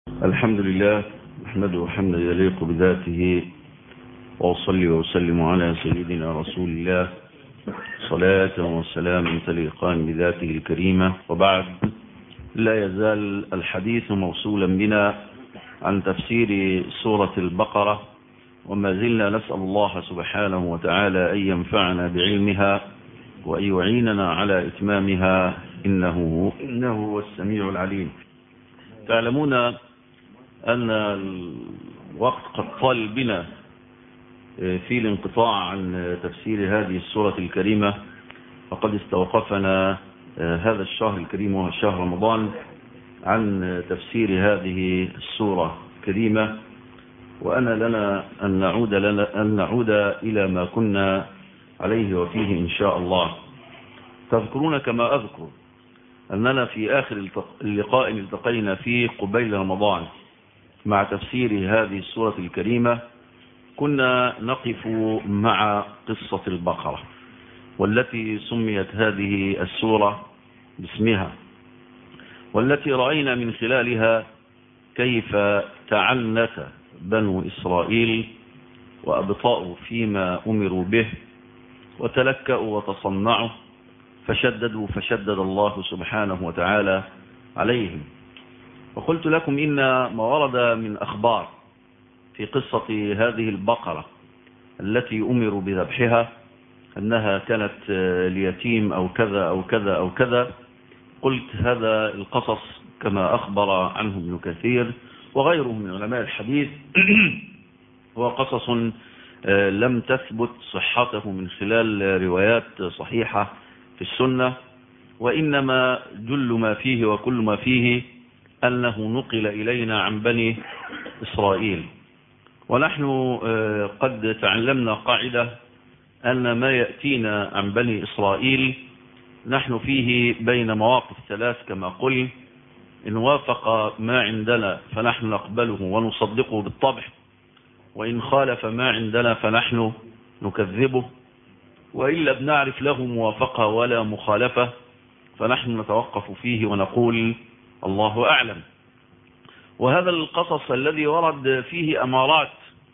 الحمد لله نحمده حمدا يليق بذاته وأصلي وأسلم على سيدنا رسول الله صلاة وسلام تليقان بذاته الكريمة وبعد لا يزال الحديث موصولا بنا عن تفسير سورة البقرة وما زلنا نسأل الله سبحانه وتعالى أن ينفعنا بعلمها وأن يعيننا على إتمامها إنه, إنه هو السميع العليم تعلمون أن الوقت قد طال بنا في الانقطاع عن تفسير هذه السورة الكريمة وقد استوقفنا هذا الشهر الكريم وهو شهر رمضان عن تفسير هذه السورة الكريمة وأنا لنا أن نعود, لنا أن نعود إلى ما كنا عليه وفيه إن شاء الله تذكرون كما أذكر أننا في آخر اللقاء التقينا فيه قبيل رمضان مع تفسير هذه السورة الكريمة كنا نقف مع قصة البقرة والتي سميت هذه السورة باسمها والتي رأينا من خلالها كيف تعنت بنو إسرائيل وأبطأوا فيما أمروا به وتلكأوا وتصنعوا فشددوا فشدد الله سبحانه وتعالى عليهم وقلت لكم إن ما ورد من أخبار في قصة هذه البقرة التي أمروا بذبحها أنها كانت ليتيم أو كذا أو كذا أو كذا قلت هذا القصص كما أخبر عنه ابن كثير وغيره من علماء الحديث هو قصص لم تثبت صحته من خلال روايات صحيحة في السنة وإنما جل ما فيه وكل ما فيه أنه نقل إلينا عن بني إسرائيل ونحن قد تعلمنا قاعدة أن ما يأتينا عن بني إسرائيل نحن فيه بين مواقف ثلاث كما قل إن وافق ما عندنا فنحن نقبله ونصدقه بالطبع وإن خالف ما عندنا فنحن نكذبه وإلا بنعرف له موافقة ولا مخالفة فنحن نتوقف فيه ونقول الله أعلم وهذا القصص الذي ورد فيه أمارات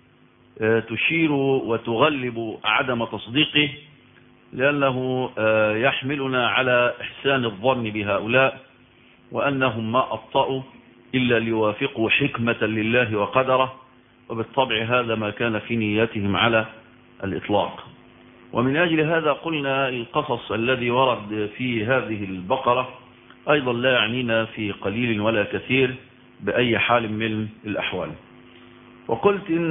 تشير وتغلب عدم تصديقه لأنه يحملنا على إحسان الظن بهؤلاء وأنهم ما أبطأوا إلا ليوافقوا حكمة لله وقدره وبالطبع هذا ما كان في نيتهم على الإطلاق ومن أجل هذا قلنا القصص الذي ورد في هذه البقرة أيضا لا يعنينا في قليل ولا كثير بأي حال من الأحوال وقلت إن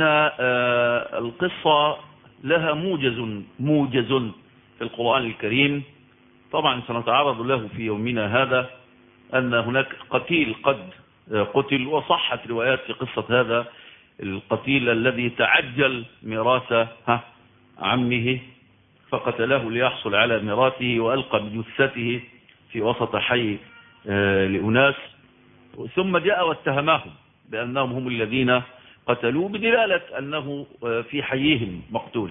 القصة لها موجز موجز في القرآن الكريم طبعا سنتعرض له في يومنا هذا أن هناك قتيل قد قتل وصحت روايات في قصة هذا القتيل الذي تعجل ميراث عمه فقتله ليحصل على ميراثه وألقى بجثته في وسط حي لأناس ثم جاء واتهمهم بأنهم هم الذين قتلوه بدلالة أنه في حيهم مقتول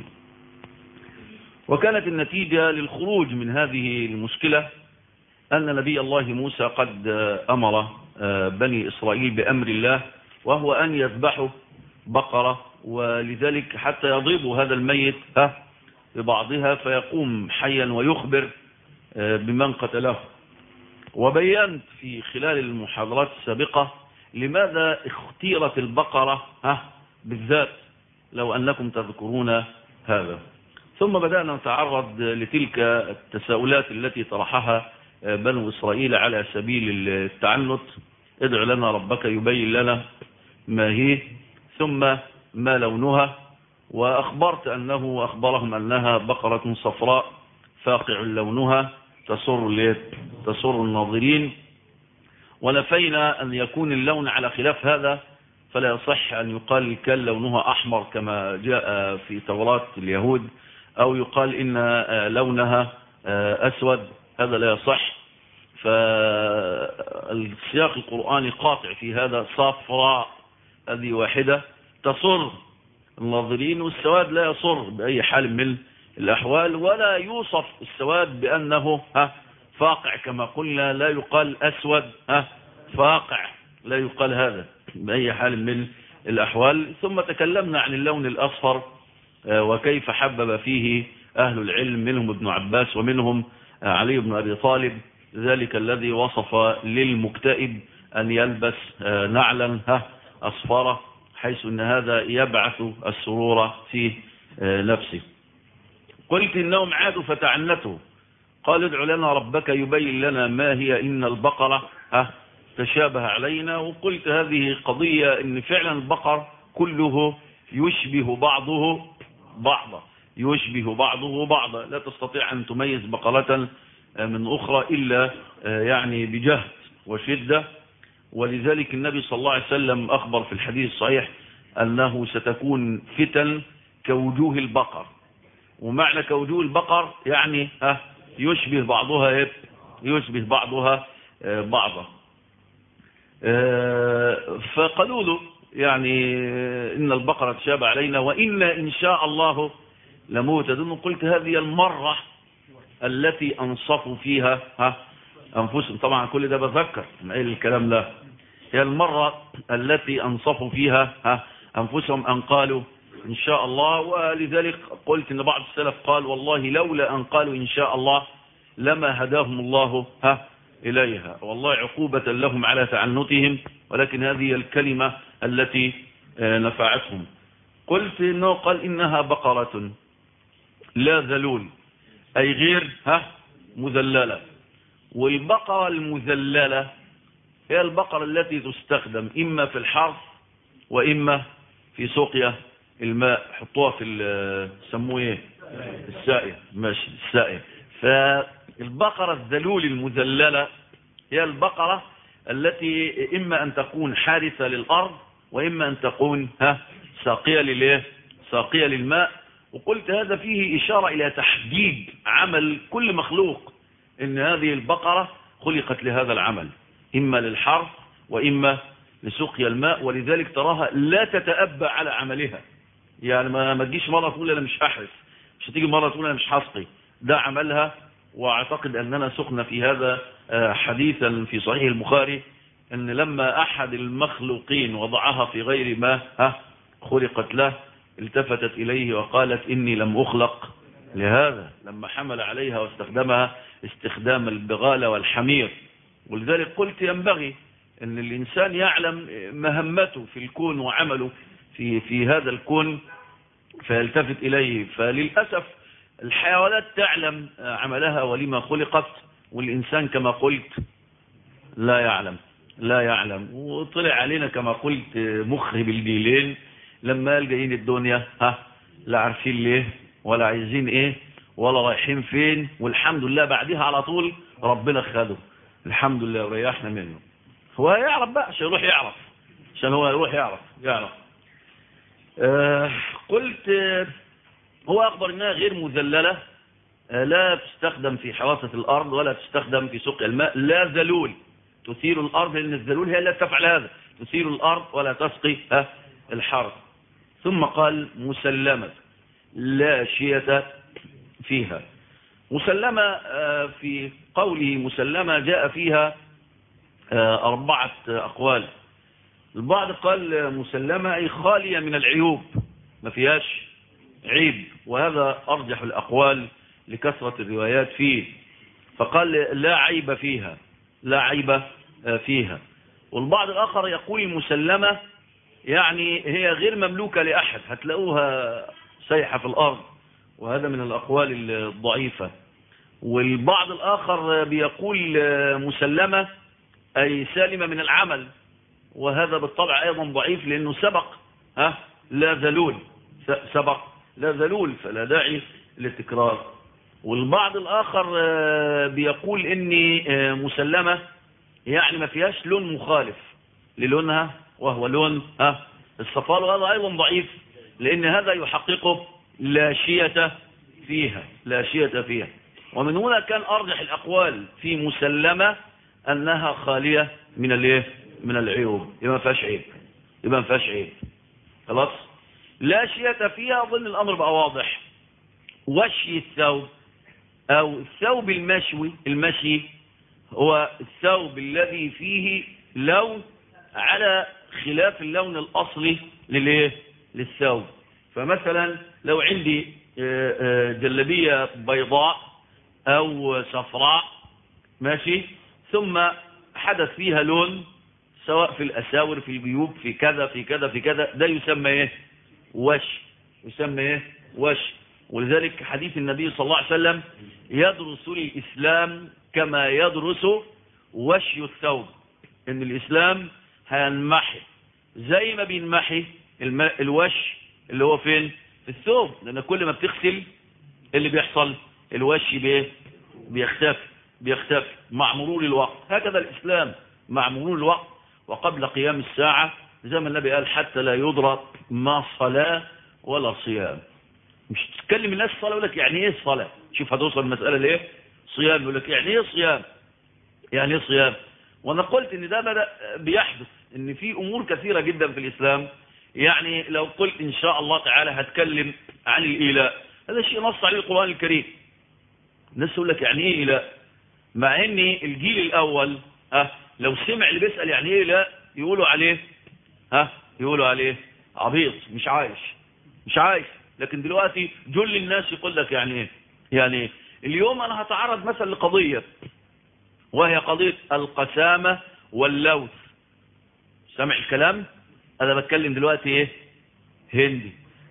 وكانت النتيجة للخروج من هذه المشكلة أن نبي الله موسى قد أمر بني إسرائيل بأمر الله وهو أن يذبحوا بقرة ولذلك حتى يضربوا هذا الميت ببعضها فيقوم حيا ويخبر بمن قتله وبينت في خلال المحاضرات السابقة لماذا اختيرت البقرة بالذات لو أنكم تذكرون هذا ثم بدأنا نتعرض لتلك التساؤلات التي طرحها بنو إسرائيل على سبيل التعنت ادع لنا ربك يبين لنا ما هي ثم ما لونها وأخبرت أنه أخبرهم أنها بقرة صفراء فاقع لونها تسر تسر الناظرين ونفينا أن يكون اللون على خلاف هذا فلا يصح أن يقال كان لونها أحمر كما جاء في توراة اليهود أو يقال إن لونها أسود هذا لا يصح فالسياق القرآني قاطع في هذا صفراء هذه واحدة تصر الناظرين والسواد لا يصر بأي حال من الأحوال ولا يوصف السواد بأنه فاقع كما قلنا لا يقال أسود فاقع لا يقال هذا بأي حال من الأحوال ثم تكلمنا عن اللون الأصفر وكيف حبب فيه أهل العلم منهم ابن عباس ومنهم علي بن أبي طالب ذلك الذي وصف للمكتئب أن يلبس نعلا أصفرة حيث أن هذا يبعث السرور في نفسه قلت إنهم عادوا فتعنته قال ادع لنا ربك يبين لنا ما هي إن البقرة تشابه علينا وقلت هذه قضية إن فعلا البقر كله يشبه بعضه بعضا يشبه بعضه بعضا لا تستطيع أن تميز بقرة من أخرى إلا يعني بجهد وشدة ولذلك النبي صلى الله عليه وسلم أخبر في الحديث الصحيح أنه ستكون فتن كوجوه البقر ومعنى كوجوه البقر يعني أه يشبه بعضها إيه؟ يشبه بعضها آه بعضا آه فقالوا له يعني إن البقرة تشابه علينا وإنا إن شاء الله لمهتدون قلت هذه المرة التي أنصفوا فيها ها أنفسهم طبعا كل ده بذكر ايه الكلام ده هي المرة التي أنصفوا فيها ها أنفسهم أن قالوا إن شاء الله ولذلك قلت إن بعض السلف قال والله لولا أن قالوا إن شاء الله لما هداهم الله ها إليها والله عقوبة لهم على تعنتهم ولكن هذه الكلمة التي نفعتهم قلت إنه قال إنها بقرة لا ذلول أي غير ها مذللة والبقرة المذللة هي البقرة التي تستخدم إما في الحرث وإما في سقيا الماء حطوها في سموه ايه السائل ماشي السائل فالبقرة الذلول المذللة هي البقرة التي إما أن تكون حارثة للأرض وإما أن تكون ها ساقية للإيه ساقية للماء وقلت هذا فيه إشارة إلى تحديد عمل كل مخلوق إن هذه البقرة خلقت لهذا العمل إما للحرث وإما لسقيا الماء ولذلك تراها لا تتأبى على عملها يعني ما ما تجيش مرة تقول أنا مش هحرث مش هتيجي مرة تقول أنا مش هسقي ده عملها واعتقد أننا سقنا في هذا حديثا في صحيح البخاري أن لما أحد المخلوقين وضعها في غير ما ها خلقت له التفتت إليه وقالت إني لم أخلق لهذا لما حمل عليها واستخدمها استخدام البغال والحمير ولذلك قلت ينبغي أن الإنسان يعلم مهمته في الكون وعمله في في هذا الكون فيلتفت إليه فللأسف الحيوانات تعلم عملها ولما خلقت والإنسان كما قلت لا يعلم لا يعلم وطلع علينا كما قلت مخ بالجيلين لما قال جايين الدنيا ها لا عارفين ليه ولا عايزين ايه ولا رايحين فين والحمد لله بعدها على طول ربنا خده الحمد لله وريحنا منه هو يعرف بقى عشان يروح يعرف عشان هو يروح يعرف يعرف آه قلت آه هو أخبر أنها غير مذللة آه لا تستخدم في حراسة الأرض ولا تستخدم في سقي الماء لا ذلول تثير الأرض لأن الذلول هي التي تفعل هذا تثير الأرض ولا تسقي آه الحرث ثم قال مسلمة لا شية فيها مسلمة آه في قوله مسلمة جاء فيها آه أربعة أقوال البعض قال مسلمة أي خالية من العيوب ما فيهاش عيب وهذا أرجح الأقوال لكثرة الروايات فيه فقال لا عيب فيها لا عيب فيها والبعض الآخر يقول مسلمة يعني هي غير مملوكة لأحد هتلاقوها سيحة في الأرض وهذا من الأقوال الضعيفة والبعض الآخر بيقول مسلمة أي سالمة من العمل وهذا بالطبع أيضا ضعيف لأنه سبق ها لا ذلول سبق لا ذلول فلا داعي للتكرار والبعض الآخر بيقول إني مسلمة يعني ما فيهاش لون مخالف للونها وهو لون ها الصفار وهذا أيضا ضعيف لأن هذا يحققه لا شية فيها لا شية فيها ومن هنا كان أرجح الأقوال في مسلمة أنها خالية من الايه من العيوب يبقى ما فيهاش عيب يبقى ما فيهاش عيب خلاص لا شية فيها أظن الأمر بقى واضح وشي الثوب أو الثوب المشوي المشي هو الثوب الذي فيه لون على خلاف اللون الأصلي للايه للثوب فمثلا لو عندي آه، آه، جلبية بيضاء أو صفراء ماشي ثم حدث فيها لون سواء في الأساور في الجيوب في كذا في كذا في كذا ده يسمى ايه وش يسمى ايه وش ولذلك حديث النبي صلى الله عليه وسلم يدرس الإسلام كما يدرس وشي الثوب ان الإسلام هينمحي زي ما بينمحي الوش اللي هو فين في الثوب لأن كل ما بتغسل اللي بيحصل الوش بيه بيختفي بيختفي مع مرور الوقت هكذا الإسلام مع مرور الوقت وقبل قيام الساعة زي ما النبي قال حتى لا يدرك ما صلاة ولا صيام مش تتكلم الناس الصلاة يقول لك يعني ايه الصلاة شوف هتوصل المسألة ليه صيام يقول لك يعني ايه صيام يعني ايه صيام وانا قلت ان ده بدأ بيحدث ان في امور كثيرة جدا في الاسلام يعني لو قلت ان شاء الله تعالى هتكلم عن الايلاء هذا الشيء نص عليه القرآن الكريم الناس يقول لك يعني ايه ايلاء مع ان الجيل الاول اه لو سمع اللي بيسأل يعني ايه لا يقولوا عليه ها يقولوا عليه عبيط مش عايش مش عايش لكن دلوقتي جل الناس يقول لك يعني ايه يعني ايه اليوم انا هتعرض مثلا لقضية وهي قضية القسامة واللوث سمع الكلام انا بتكلم دلوقتي ايه هندي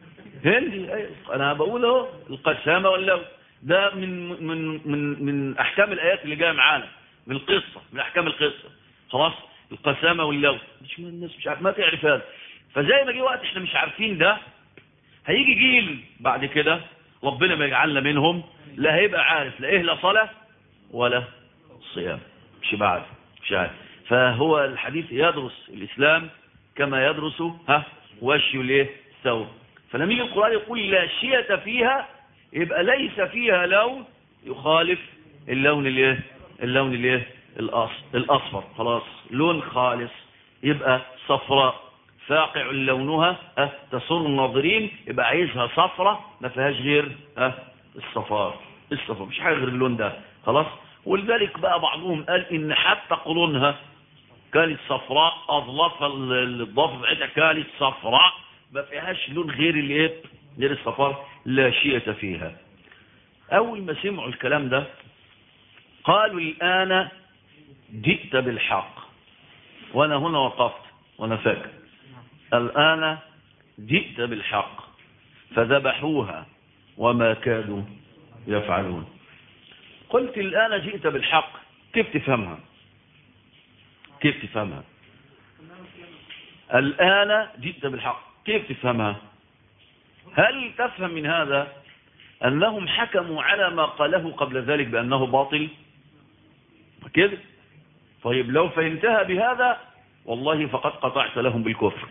هندي أيوة. انا بقول اهو القسامة واللوث ده من من من من احكام الايات اللي جايه معانا من القصة من احكام القصة خلاص القسامة واللوث مش من الناس مش عارف ما تعرف هذا فزي ما جه وقت احنا مش عارفين ده هيجي جيل بعد كده ربنا ما يجعلنا منهم لا هيبقى عارف لا ايه لا صلاة ولا صيام مش بعد مش عارف فهو الحديث يدرس الإسلام كما يدرس ها وشي الايه الثوب فلما يجي القرآن يقول لا شية فيها يبقى ليس فيها لون يخالف اللون الايه اللون الايه الاصفر خلاص لون خالص يبقى صفراء فاقع لونها أه تسر الناظرين يبقى عايزها صفرة ما فيهاش غير أه الصفار الصفار مش حاجه غير اللون ده خلاص ولذلك بقى بعضهم قال ان حتى قرونها كانت صفراء اظلافها الضفه بتاعتها كانت صفراء ما فيهاش لون غير الايه غير الصفار لا شيء فيها اول ما سمعوا الكلام ده قالوا الان جئت بالحق وانا هنا وقفت وانا فاكر الآن جئت بالحق فذبحوها وما كادوا يفعلون قلت الآن جئت بالحق كيف تفهمها كيف تفهمها الآن جئت بالحق كيف تفهمها هل تفهم من هذا أنهم حكموا على ما قاله قبل ذلك بأنه باطل كده طيب لو فهمتها بهذا والله فقد قطعت لهم بالكفر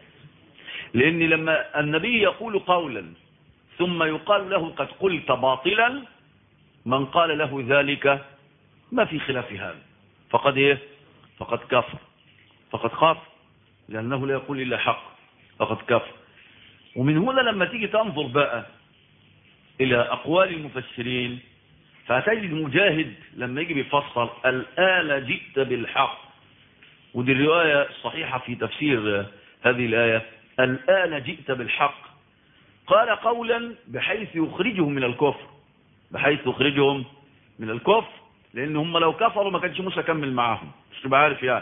لأن لما النبي يقول قولا ثم يقال له قد قلت باطلا من قال له ذلك ما في خلاف هذا فقد ايه فقد كفر فقد خاف لأنه لا يقول إلا حق فقد كفر ومن هنا لما تيجي تنظر بقى إلى أقوال المفسرين فتجد مجاهد لما يجي بيفسر الآن جئت بالحق ودي الرواية الصحيحة في تفسير هذه الآية الآن جئت بالحق قال قولا بحيث يخرجهم من الكفر بحيث يخرجهم من الكفر لأن هم لو كفروا ما كانش موسى كمل معاهم مش تبقى عارف يعني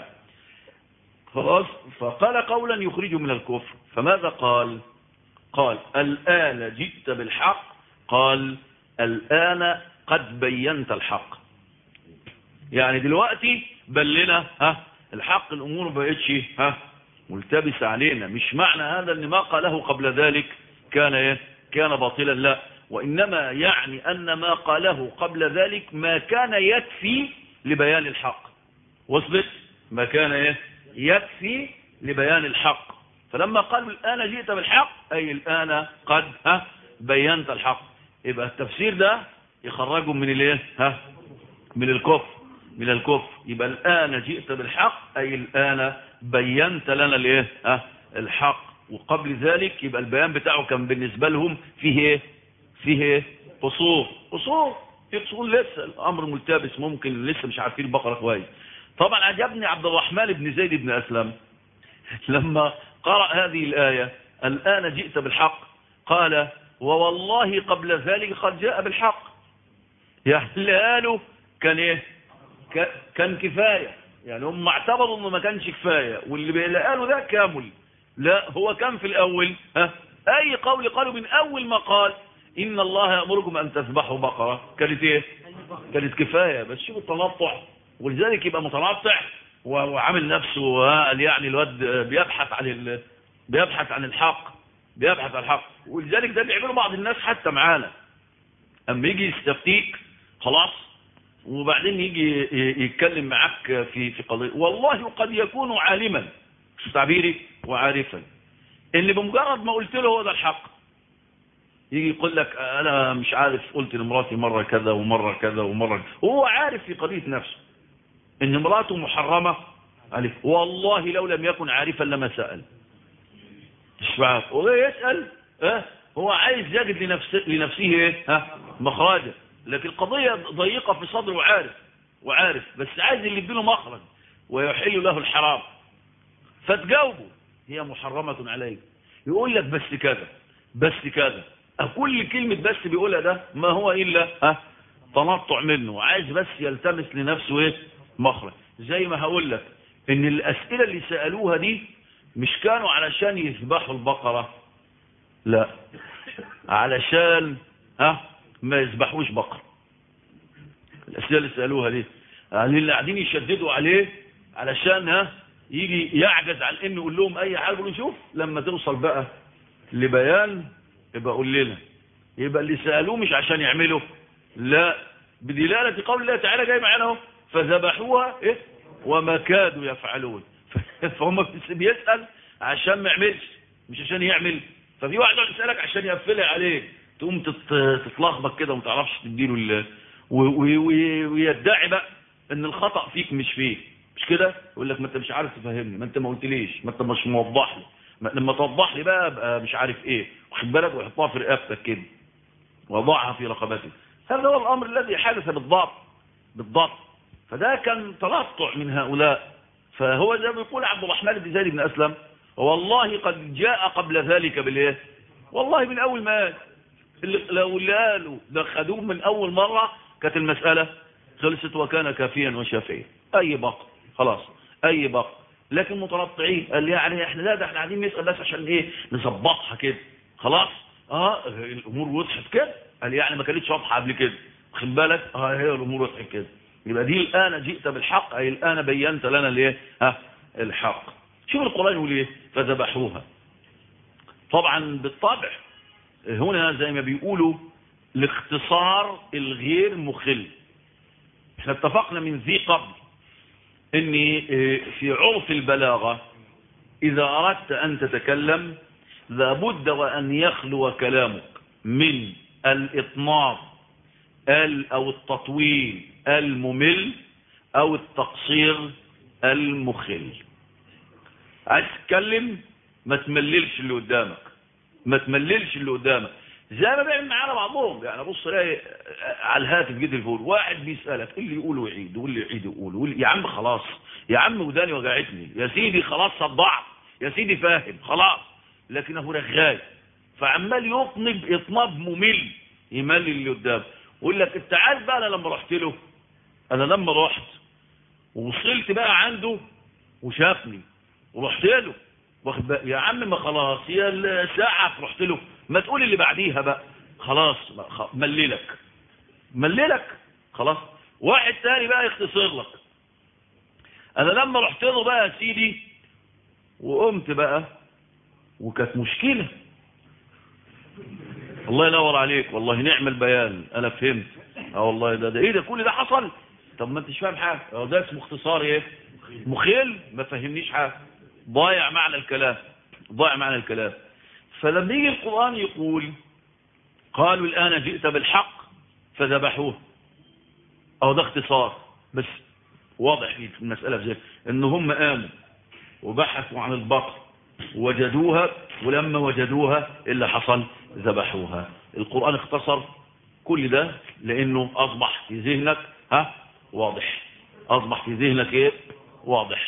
خلاص فقال قولا يخرجهم من الكفر فماذا قال قال الآن جئت بالحق قال الآن قد بينت الحق يعني دلوقتي بلنا ها الحق الأمور ما بقتش ها ملتبس علينا مش معنى هذا ان ما قاله قبل ذلك كان ايه كان باطلا لا وإنما يعني أن ما قاله قبل ذلك ما كان يكفي لبيان الحق وصلت ما كان ايه يكفي لبيان الحق فلما قالوا الآن جئت بالحق أي الآن قد ها بينت الحق يبقى التفسير ده يخرجهم من الايه ها من الكفر من الكفر يبقى الآن جئت بالحق أي الآن بينت لنا الايه اه الحق وقبل ذلك يبقى البيان بتاعه كان بالنسبة لهم فيه ايه فيه ايه قصور قصور في قصور لسه الامر ملتبس ممكن لسه مش عارفين البقرة كويس طبعا عجبني عبد الرحمن بن زيد بن اسلم لما قرأ هذه الآية الآن جئت بالحق قال ووالله قبل ذلك قد جاء بالحق يعني اللي قالوا كان ايه كان كفاية يعني هم اعتبروا انه ما كانش كفاية واللي قالوا ده كامل لا هو كان في الاول ها اي قول قالوا من اول ما قال ان الله يأمركم ان تذبحوا بقرة كانت ايه كانت كفاية بس شوف التنطع ولذلك يبقى متنطع وعامل نفسه قال يعني الواد بيبحث عن ال... بيبحث عن الحق بيبحث عن الحق ولذلك ده بيعمله بعض الناس حتى معانا اما يجي يستفتيك خلاص وبعدين يجي يتكلم معاك في في قضيه والله قد يكون عالما شو تعبيري وعارفا اللي بمجرد ما قلت له هو ده الحق يجي يقول لك انا مش عارف قلت لمراتي مره كذا ومره كذا ومره وهو عارف في قضيه نفسه ان مراته محرمه عليه والله لو لم يكن عارفا لما سال مش عارف هو يسال اه هو عايز يجد لنفسه لنفسه ايه ها مخرجا لكن القضيه ضيقه في صدره وعارف وعارف بس عايز اللي يديله مخرج ويحل له الحرام فتجاوبه هي محرمه عليك يقول لك بس كذا بس كذا كل كلمة بس بيقولها ده ما هو إلا ها تنطع منه عايز بس يلتمس لنفسه ايه مخرج زي ما هقول لك ان الأسئلة اللي سألوها دي مش كانوا علشان يذبحوا البقرة لا علشان ها ما يذبحوش بقرة الأسئلة اللي سألوها دي يعني اللي قاعدين يشددوا عليه علشان ها يجي يعجز عن انه يقول لهم اي حاجه يقولوا شوف لما توصل بقى لبيان يبقى قول لنا يبقى اللي سالوه مش عشان يعملوا لا بدلاله قول الله تعالى جاي معانا اهو فذبحوها ايه وما كادوا يفعلون فهم بيسال عشان ما يعملش مش عشان يعمل ففي واحد يقعد يسالك عشان يقفلها عليك تقوم تتلخبط كده وما تعرفش تديله ويدعي بقى ان الخطا فيك مش فيه مش كده يقول لك ما انت مش عارف تفهمني ما انت ما قلتليش ما انت مش موضح لي لما توضح لي بقى ابقى مش عارف ايه واخد بالك ويحطها في رقبتك كده وضعها في رقبتك هذا هو الامر الذي حدث بالضبط بالضبط فده كان تنطع من هؤلاء فهو زي ما بيقول عبد الرحمن بن زيد بن اسلم والله قد جاء قبل ذلك بالايه والله من اول ما لو قالوا ده خدوه من اول مره كانت المساله خلصت وكان كافيا وشافيا اي بقر خلاص اي بقر لكن متنطعين قال يعني احنا لا ده احنا قاعدين نسال بس عشان ايه نظبطها كده خلاص اه الامور وضحت كده قال يعني ما كانتش واضحه قبل كده واخد بالك اه هي الامور وضحت كده يبقى دي الان جئت بالحق اي الان بينت لنا الايه ها الحق شوف القران يقول ايه فذبحوها طبعا بالطبع هنا زي ما بيقولوا الاختصار الغير مخل احنا اتفقنا من ذي قبل ان في عرف البلاغة اذا اردت ان تتكلم لابد وان يخلو كلامك من الاطناب او التطويل الممل او التقصير المخل عايز تتكلم ما تمللش اللي قدامك ما تمللش اللي قدامك زي ما بيعمل معانا بعضهم يعني بص الاقي على الهاتف جدي الفول واحد بيسالك اللي يقول ويعيد واللي يعيد يقول يا عم خلاص يا عم وداني وجعتني يا سيدي خلاص صدعت يا سيدي فاهم خلاص لكنه رغاي فعمال يطنب اطناب ممل يمل اللي قدامه ويقول لك انت عارف بقى انا لما رحت له انا لما رحت ووصلت بقى عنده وشافني ورحت له واخد بقى يا عم ما خلاص هي الساعه رحت له ما تقول اللي بعديها بقى خلاص مللك مللك خلاص واحد تاني بقى يختصر لك انا لما رحت له بقى يا سيدي وقمت بقى وكانت مشكلة الله ينور عليك والله نعم البيان انا فهمت اه والله ده ده ايه ده كل ده حصل طب ما انتش فاهم حاجه اه ده اسمه اختصار ايه مخيل ما فهمنيش حاجه ضايع معنى الكلام ضايع معنى الكلام فلما يجي القرآن يقول قالوا الآن جئت بالحق فذبحوه أو ده اختصار بس واضح في المسألة زي إن هم قاموا وبحثوا عن البقر وجدوها ولما وجدوها اللي حصل ذبحوها القرآن اختصر كل ده لأنه أصبح في ذهنك ها واضح أصبح في ذهنك إيه واضح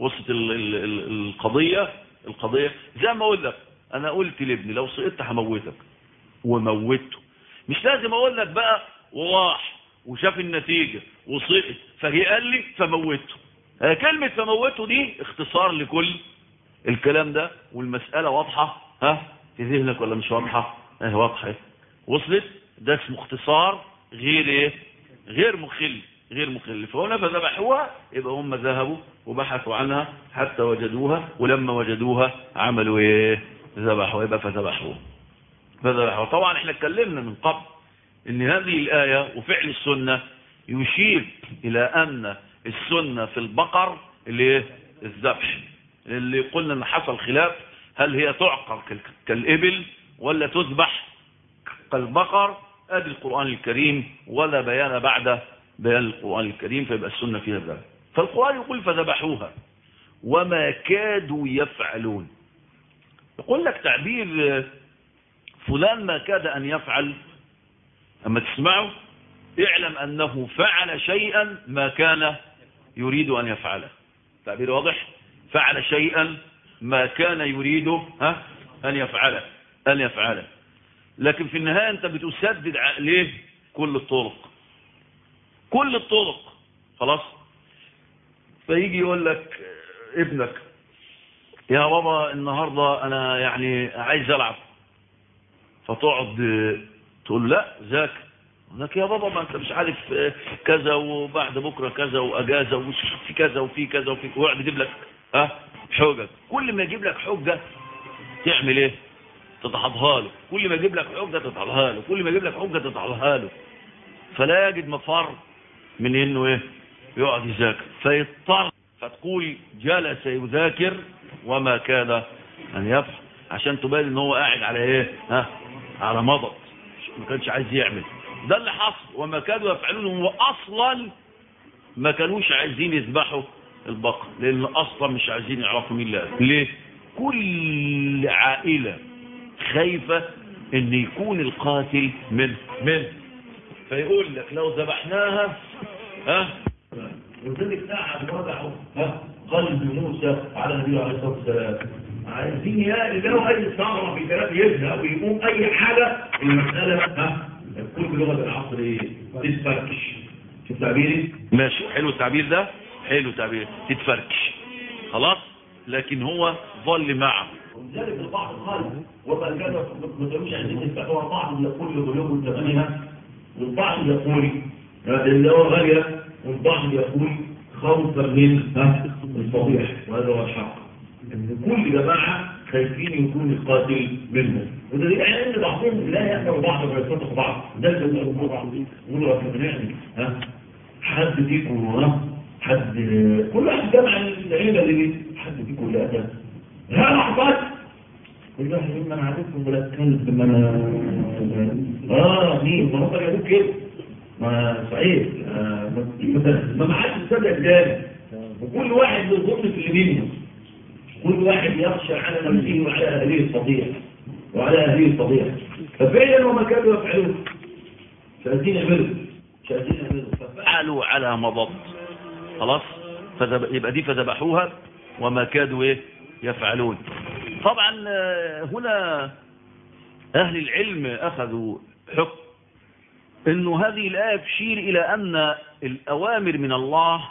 وسط ال ال ال القضية القضية زي ما اقول لك انا قلت لابني لو سقطت هموتك وموته مش لازم اقول لك بقى وراح وشاف النتيجة وسقط فهي قال لي فموته آه، كلمة فموته دي اختصار لكل الكلام ده والمسألة واضحة ها في ذهنك ولا مش واضحة اه واضحة وصلت ده اسمه اختصار غير ايه غير مخل غير مخل فهنا فذبحوها يبقى هم ذهبوا وبحثوا عنها حتى وجدوها ولما وجدوها عملوا ايه ذبحوا يبقى فذبحوها فذبحوها طبعا احنا اتكلمنا من قبل ان هذه الآية وفعل السنة يشير الى ان السنة في البقر اللي ايه الذبح اللي قلنا ان حصل خلاف هل هي تعقر كال- كالإبل ولا تذبح كالبقر ادي القرآن الكريم ولا بيان بعد بيان القرآن الكريم فيبقى السنة فيها ذلك فالقرآن يقول فذبحوها وما كادوا يفعلون يقول لك تعبير آه، فلان ما كاد أن يفعل أما تسمعه اعلم أنه فعل شيئا ما كان يريد أن يفعله تعبير واضح فعل شيئا ما كان يريد ها أن يفعله أن يفعله لكن في النهاية أنت بتسدد عليه كل الطرق كل الطرق خلاص فيجي يقول لك آه، ابنك يا بابا النهاردة أنا يعني عايز ألعب فتقعد آه، تقول لا ذاكر لك يا بابا ما انت مش عارف آه، كذا وبعد بكره كذا واجازه وفي كذا وفي كذا وفي ويقعد يجيب لك ها حجج كل ما يجيب لك حجه تعمل ايه تتحضها له كل ما يجيب لك حجه تتحضها له كل ما يجيب لك حجه تتحضها له فلا يجد مفر من انه ايه يقعد يذاكر فيضطر فتقول جلس يذاكر وما كاد ان يفعل عشان تبين ان هو قاعد على ايه ها على مضض ما كانش عايز يعمل ده اللي حصل وما كانوا يفعلون هو اصلا ما كانوش عايزين يذبحوا البقر لان اصلا مش عايزين يعرفوا مين اللي قتل. ليه كل عائله خايفه ان يكون القاتل من من فيقول لك لو ذبحناها ها وذلك قاعد وضعوا ها قلب موسى على النبي عليه الصلاه والسلام عايزين يا لو اي ثغره في كلام يزهق ويقوم اي حاجه المساله ها تكون بلغه العصر ايه تتفركش شوف تعبيري ماشي حلو التعبير ده حلو التعبير تتفركش خلاص لكن هو ظل معه ولذلك البعض قال وما كان ما كانوش عايزين يفتحوا بعض يقول لقلوب ثمانها والبعض يقول اللي هو غالية والبعض يقول خوفا من ها الفضيح وهذا هو الحق ان كل جماعة خايفين يكون القاتل منهم وده دليل على ان بعضهم لا يأمر بعض ولا يصدق بعض ده اللي يقول بعض يقولوا رب بنعمل ها حد فيكم ها حد كل واحد جمع العيلة اللي دي حد فيكم اللي قتل ها لحظات كل واحد يقول انا عارفكم ولا اتكلم ما انا اه مين ما هم جابوك كده ما صحيح آه، ما- ما ما حدش صدق ده وكل واحد له ظلم في اللي بينه كل واحد يخشى على نفسه وعلى اهله الفضيحه وعلى اهله الفضيحه ففعلا وما كانوا يفعلون مش عايزين يعملوا مش عايزين يعملوا ففعلوا على مضض خلاص فذب... يبقى دي فذبحوها وما كادوا ايه يفعلون طبعا آه، هنا اهل العلم اخذوا حكم انه هذه الايه تشير الى ان الاوامر من الله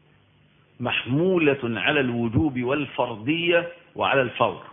محمولة على الوجوب والفرضية وعلى الفور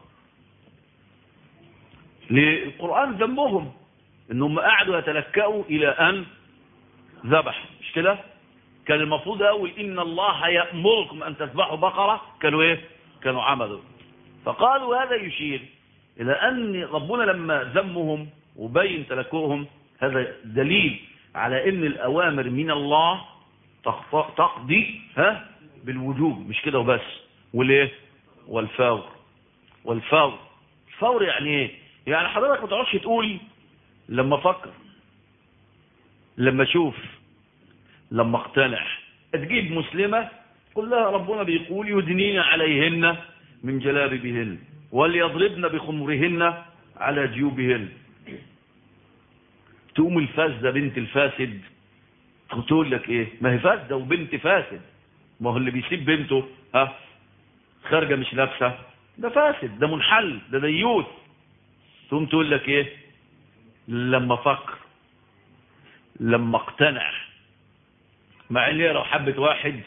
للقرآن ذنبهم انهم قعدوا يتلكأوا الى ان ذبح مش كده كان المفروض اقول ان الله يأمركم ان تذبحوا بقرة كانوا ايه كانوا عملوا فقالوا هذا يشير الى ان ربنا لما ذمهم وبين تلكؤهم هذا دليل على ان الاوامر من الله تقط- تقضي ها بالوجوب مش كده وبس والايه والفور والفور الفور يعني ايه يعني حضرتك ما تقعدش تقول لما افكر لما اشوف لما اقتنع تجيب مسلمة قل لها ربنا بيقول يدنين عليهن من جلابيبهن وليضربن بخمرهن على جيوبهن تقوم الفاسدة بنت الفاسد تقول لك ايه ما هي فاسدة وبنت فاسد ما هو اللي بيسيب بنته ها خارجة مش لابسة ده فاسد ده منحل ده ديوث ثم تقول لك ايه لما فكر لما اقتنع مع ان هي لو حبت واحد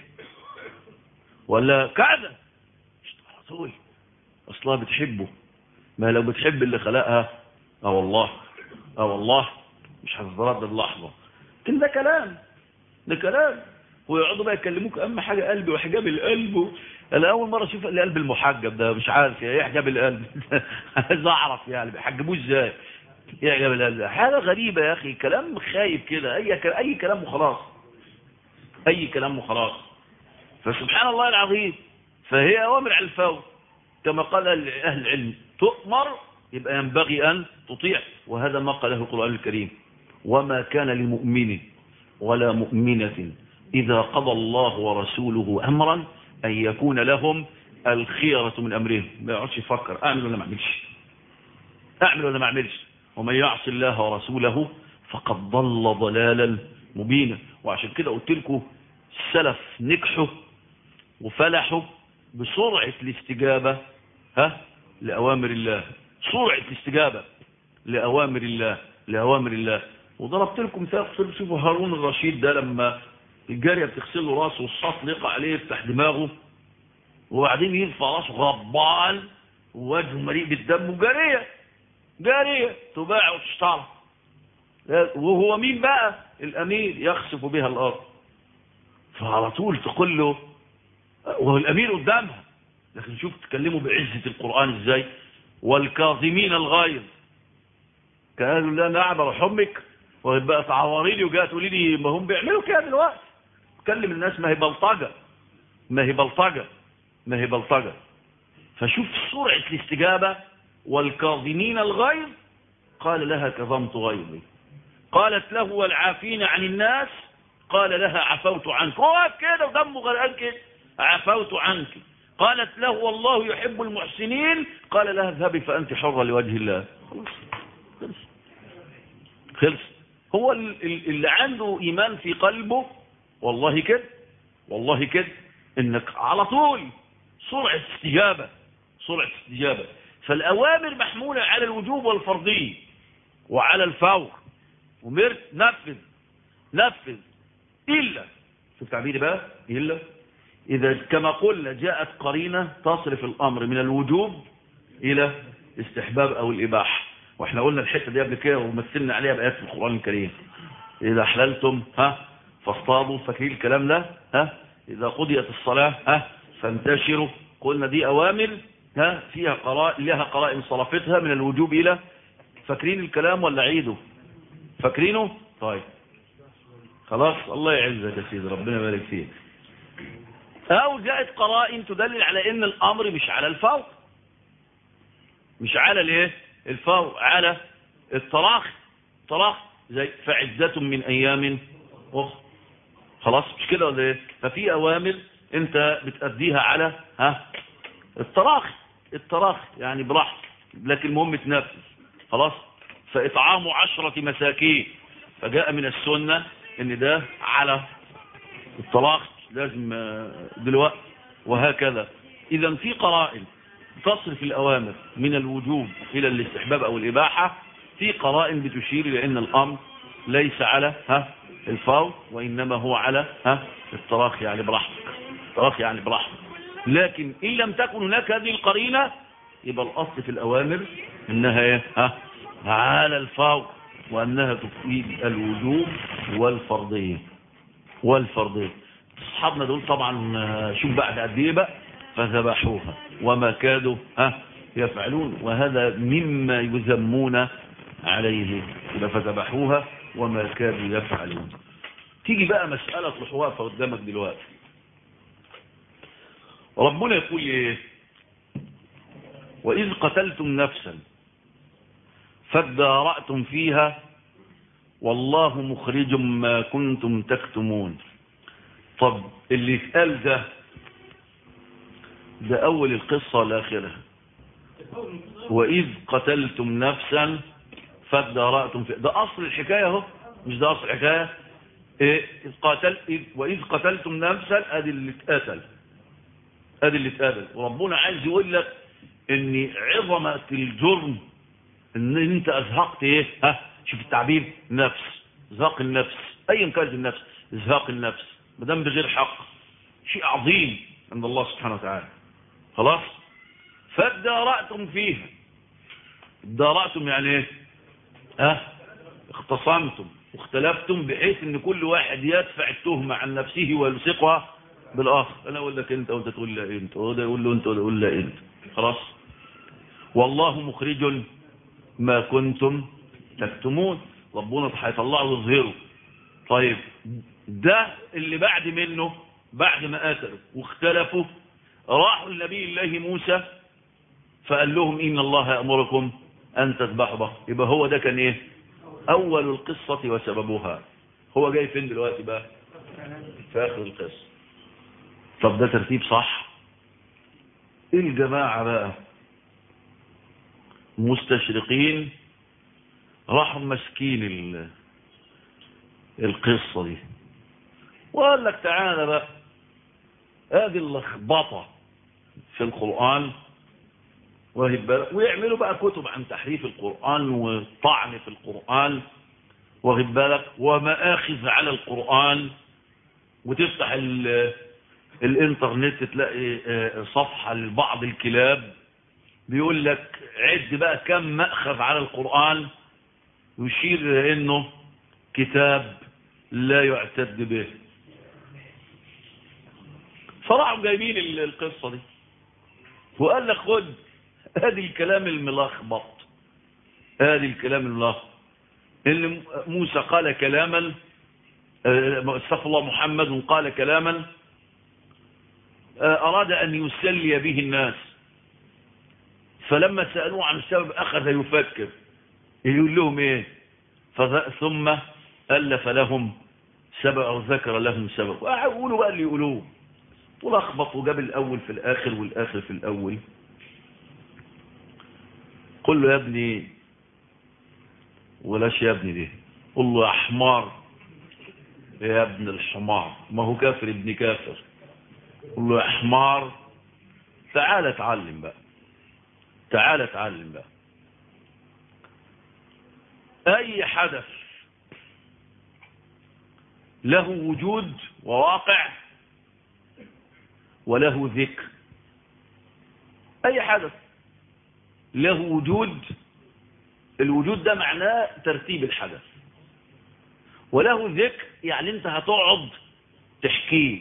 ولا كذا مش على طول اصلها بتحبه ما لو بتحب اللي خلقها اه والله اه والله مش هتتردد اللحظه لكن ده كلام ده كلام ويقعدوا بقى يكلموك اهم حاجه قلبي وحجاب القلب انا اول مره اشوف القلب المحجب ده مش عارف ايه حجاب القلب عايز اعرف يعني بيحجبوه ازاي ايه حجاب القلب حاجه غريبه يا اخي كلام خايب كده اي كلام اي كلام وخلاص اي كلام وخلاص فسبحان الله العظيم فهي اوامر على الفور كما قال اهل العلم تؤمر يبقى ينبغي ان تطيع وهذا ما قاله القران الكريم وما كان لمؤمن ولا مؤمنه اذا قضى الله ورسوله امرا أن يكون لهم الخيرة من أمرهم ما يقعدش يفكر أعمل ولا ما أعملش أعمل ولا ما أعملش ومن يعص الله ورسوله فقد ضل ضلالا مبينا وعشان كده قلت لكم السلف نجحوا وفلحوا بسرعة الاستجابة ها لأوامر الله سرعة الاستجابة لأوامر الله لأوامر الله وضربت لكم مثال شوفوا هارون الرشيد ده لما الجارية بتغسل له راسه والصوت يقع عليه يفتح دماغه وبعدين يرفع راسه غضبان ووجهه مليء بالدم وجارية جارية تباع وتشترى وهو مين بقى الأمير يخسف بها الأرض فعلى طول تقول له وهو الأمير قدامها لكن شوف تكلموا بعزة القرآن ازاي والكاظمين الغيظ قالوا لا نعبر حمك وبقى تعوري لي وجاء تقولي لي ما هم بيعملوا كده دلوقتي تكلم الناس ما هي بلطجه ما هي بلطجه ما هي بلطجه فشوف سرعه الاستجابه والكاظمين الغيظ قال لها كظمت غيظي قالت له والعافين عن الناس قال لها عفوت عنك هو كده ودمه غرقان كده عفوت عنك قالت له والله يحب المحسنين قال لها اذهبي فانت حره لوجه الله خلص خلص خلص هو اللي عنده ايمان في قلبه والله كده والله كده انك على طول سرعة استجابة سرعة استجابة فالاوامر محمولة على الوجوب والفرضية وعلى الفور ومرت نفذ نفذ الا شوف تعبيري بقى الا اذا كما قلنا جاءت قرينة تصرف الامر من الوجوب الى استحباب او الاباحه واحنا قلنا الحته دي قبل كده ومثلنا عليها بايات في القران الكريم اذا حللتم ها فاصطادوا فاكرين الكلام ده ها اذا قضيت الصلاه ها فانتشروا قلنا دي اوامر ها فيها قرائن لها قرائن صرفتها من الوجوب الى فاكرين الكلام ولا عيده فاكرينه طيب خلاص الله يعزك يا سيدي ربنا يبارك فيك او جاءت قرائن تدلل على ان الامر مش على الفور مش على الايه الفور على التراخي التراخي زي فعزة من ايام اخرى خلاص مش كده ولا ايه ففي اوامر انت بتأديها على ها التراخي التراخي يعني براحتك لكن المهم تنفذ خلاص فاطعام عشرة مساكين فجاء من السنة ان ده على التراخي لازم دلوقتي وهكذا اذا في قرائن تصرف الأوامر من الوجوب إلى الاستحباب أو الإباحة في قرائن بتشير إلى أن الأمر ليس على ها الفور وإنما هو على ها التراخي يعني براحتك التراخي يعني براحتك لكن إن لم تكن هناك هذه القرينة يبقى الأصل في الأوامر إنها إيه ها على الفور وأنها تفيد الوجوب والفرضية والفرضية أصحابنا دول طبعا شوف بعد قد إيه بقى فذبحوها وما كادوا ها يفعلون وهذا مما يذمون عليه فذبحوها وما كادوا يفعلون تيجي بقى مسألة تروح واقفة قدامك دلوقتي ربنا يقول ايه وإذ قتلتم نفسا فادارأتم فيها والله مخرج ما كنتم تكتمون طب اللي اتقال ده ده أول القصة والآخرة وإذ قتلتم نفسا فادارأتم فيها ده أصل الحكاية اهو مش ده أصل الحكاية إيه قاتل إذ وإذ قتلتم نفسا أدي اللي اتقتل ادي اللي اتقابل وربنا عايز يقول لك ان عظمة الجرم ان انت ازهقت ايه ها شوف التعبير نفس ازهاق النفس ايا كانت النفس ازهاق النفس ما دام بغير حق شيء عظيم عند الله سبحانه وتعالى خلاص فادارأتم فيها ادارأتم يعني ايه ها اختصمتم واختلفتم بحيث ان كل واحد يدفع التهمة عن نفسه ويلصقها بالاخر انا اقول لك انت وانت تقول لا انت وده يقول له انت وده يقول لا انت خلاص والله مخرج ما كنتم تكتمون ربنا هيطلعه ويظهره طيب ده اللي بعد منه بعد ما قتلوا واختلفوا راحوا لنبي الله موسى فقال لهم إن الله يأمركم أن تذبحوا بقر يبقى هو ده كان إيه أول القصة وسببها هو جاي فين دلوقتي بقى في آخر القصة طب ده ترتيب صح الجماعة بقى مستشرقين راحوا مسكين ال- القصة دي وقال لك تعالى بقى ادي اللخبطة في القرآن واخد بالك ويعملوا بقى كتب عن تحريف القرآن والطعن في القرآن واخد بالك ومآخذ على القرآن وتفتح ال- الانترنت تلاقي آه، صفحة لبعض الكلاب بيقول لك عد بقى كم مأخذ على القرآن يشير إلى انه كتاب لا يعتد به فراحوا جايبين ال- القصة دي وقال لك خد ادي الكلام الملخبط ادي الكلام الملخبط ان موسى قال كلاما آه، استغفر الله محمد قال كلاما آه، اراد ان يسلي به الناس فلما سألوه عن السبب اخذ يفكر يقول لهم ايه فذ- ثم ألف لهم سبب أو ذكر لهم سبب ويقولوا بقى اللي يقولوه ولخبط وجاب الأول في الآخر والآخر في الأول قل له يا ابني ولاش يا ابني دي قل له يا حمار يا ابن الحمار ما هو كافر ابن كافر قل له يا حمار تعال اتعلم بقى تعال اتعلم بقى اي حدث له وجود وواقع وله ذكر اي حدث له وجود الوجود ده معناه ترتيب الحدث وله ذكر يعني انت هتقعد تحكيه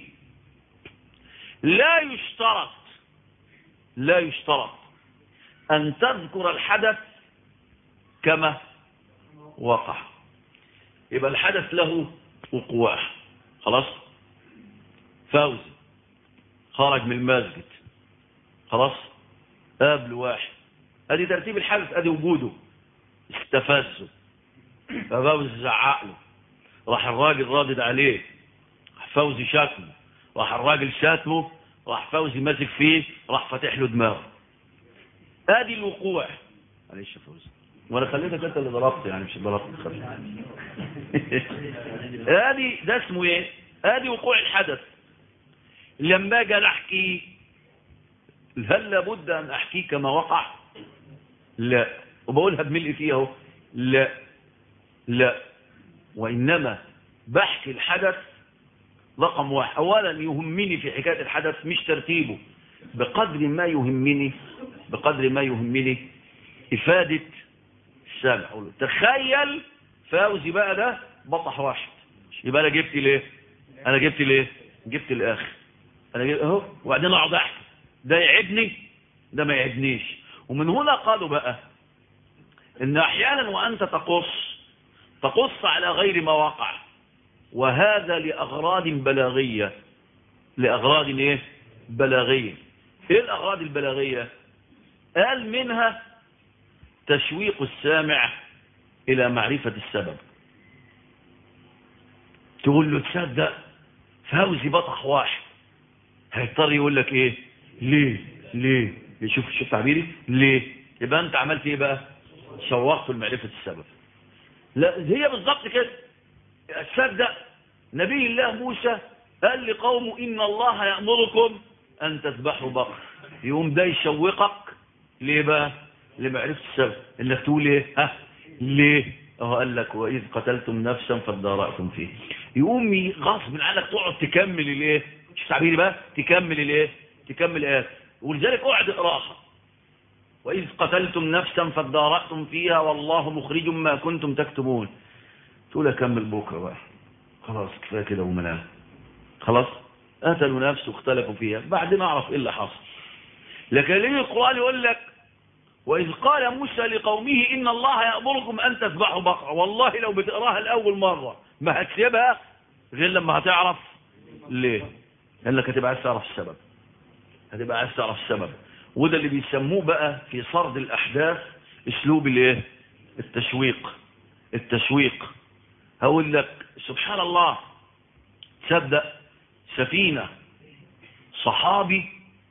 لا يشترط لا يشترط ان تذكر الحدث كما وقع يبقى الحدث له وقوع خلاص فوزي خرج من المسجد خلاص قابل واحد ادي ترتيب الحدث ادي وجوده استفزه ففوزي زعق له راح الراجل رادد عليه راح فوزي شاتمه راح الراجل شاتمه راح فوزي ماسك فيه راح فاتح له دماغه ادي الوقوع معلش يا فوزي وانا خليتك انت اللي ضربت يعني مش ضربت ادي ده اسمه ايه ادي وقوع الحدث لما اجي أنا احكي هل لابد ان احكيه كما وقع لا وبقولها بملء فيها اهو لا لا وانما بحكي الحدث رقم واحد اولا يهمني في حكايه الحدث مش ترتيبه بقدر ما يهمني بقدر ما يهمني افاده السامع أقول له تخيل فوزي بقى ده بطح واحد يبقى انا جبت ليه انا جبت ليه جبت الاخر انا جبت اهو وبعدين اقعد احكي ده يعبني ده ما يعبنيش ومن هنا قالوا بقى ان احيانا وانت تقص تقص على غير ما وقع وهذا لاغراض بلاغيه لاغراض ايه بلاغيه ايه الاغراض البلاغيه قال منها تشويق السامع إلى معرفة السبب تقول له تصدق فوزي بطح واحد هيضطر يقول لك ايه ليه ليه شوف شوف تعبيري ليه يبقى انت عملت ايه بقى شوقت لمعرفة السبب لا هي بالظبط كده تصدق نبي الله موسى قال لقومه إن الله يأمركم أن تذبحوا بقر يقوم ده يشوقك ليه بقى لمعرفة السبب انك تقول ايه ها ليه اهو قال لك واذ قتلتم نفسا فادارأتم فيه يقوم غصب عنك تقعد تكمل الايه مش تعبيري بقى تكمل الايه تكمل ايه ولذلك اقعد اقراها واذ قتلتم نفسا فادارأتم فيها والله مخرج ما كنتم تكتمون تقول اكمل بكره بقى خلاص كفايه كده ومنام خلاص قتلوا نفسه واختلفوا فيها بعدين اعرف ايه اللي حصل لكن ليه القرآن يقول لك وإذ قال موسى لقومه إن الله يأمركم أن تذبحوا بقرة والله لو بتقراها الأول مرة ما هتسيبها غير لما هتعرف ليه لأنك هتبقى عايز تعرف السبب هتبقى عايز تعرف السبب وده اللي بيسموه بقى في سرد الأحداث اسلوب الايه التشويق التشويق هقول لك سبحان الله تصدق سفينة صحابي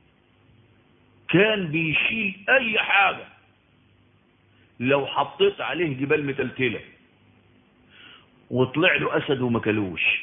كان بيشيل اي حاجة لو حطيت عليه جبال متلتلة وطلع له اسد وما كلوش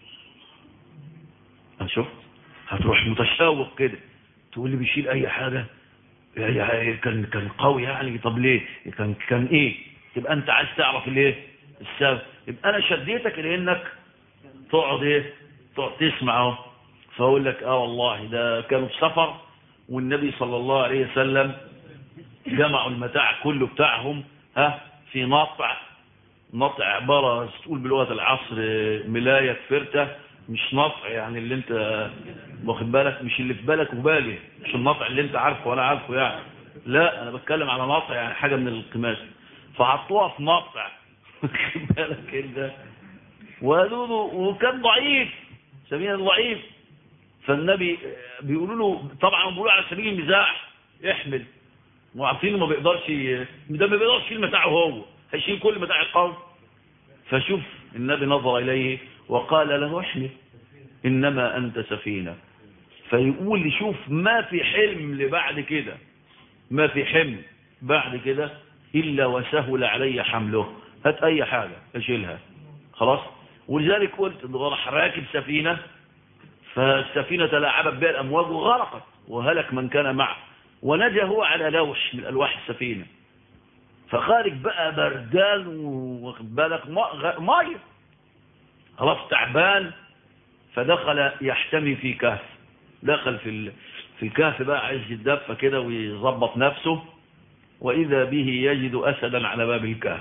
شفت هتروح متشوق كده تقول لي بيشيل اي حاجة يعني كان كان قوي يعني طب ليه كان كان ايه تبقى انت عايز تعرف الايه السبب يبقى انا شديتك لانك تقعد ايه تقعد تسمع اهو فاقول لك اه والله ده كانوا في سفر والنبي صلى الله عليه وسلم جمعوا المتاع كله بتاعهم ها في نطع نطع عبارة تقول بلغة العصر ملاية فرتة مش نطع يعني اللي انت واخد بالك مش اللي في بالك وبالي مش النطع اللي انت عارفه وانا عارفه يعني لا انا بتكلم على نطع يعني حاجة من القماش فحطوها في نطع واخد بالك انت وقالوا وكان ضعيف سمينا ضعيف فالنبي بيقولوا له طبعا بيقولوا على سبيل المزاح احمل وعارفين ما بيقدرش ده ما بيقدرش يشيل متاعه هو هيشيل كل متاع القوم فشوف النبي نظر اليه وقال له احمل انما انت سفينه فيقول لي شوف ما في حلم لبعد كده ما في حمل بعد كده الا وسهل علي حمله هات اي حاجه اشيلها خلاص ولذلك قلت راح راكب سفينه فالسفينة تلاعبت بها الأمواج وغرقت وهلك من كان معه ونجا هو على لوح من ألواح السفينة فخارج بقى بردان واخد بالك مية خلاص تعبان فدخل يحتمي في كهف دخل في في الكهف بقى عايز يتدفى كده ويظبط نفسه وإذا به يجد أسدا على باب الكهف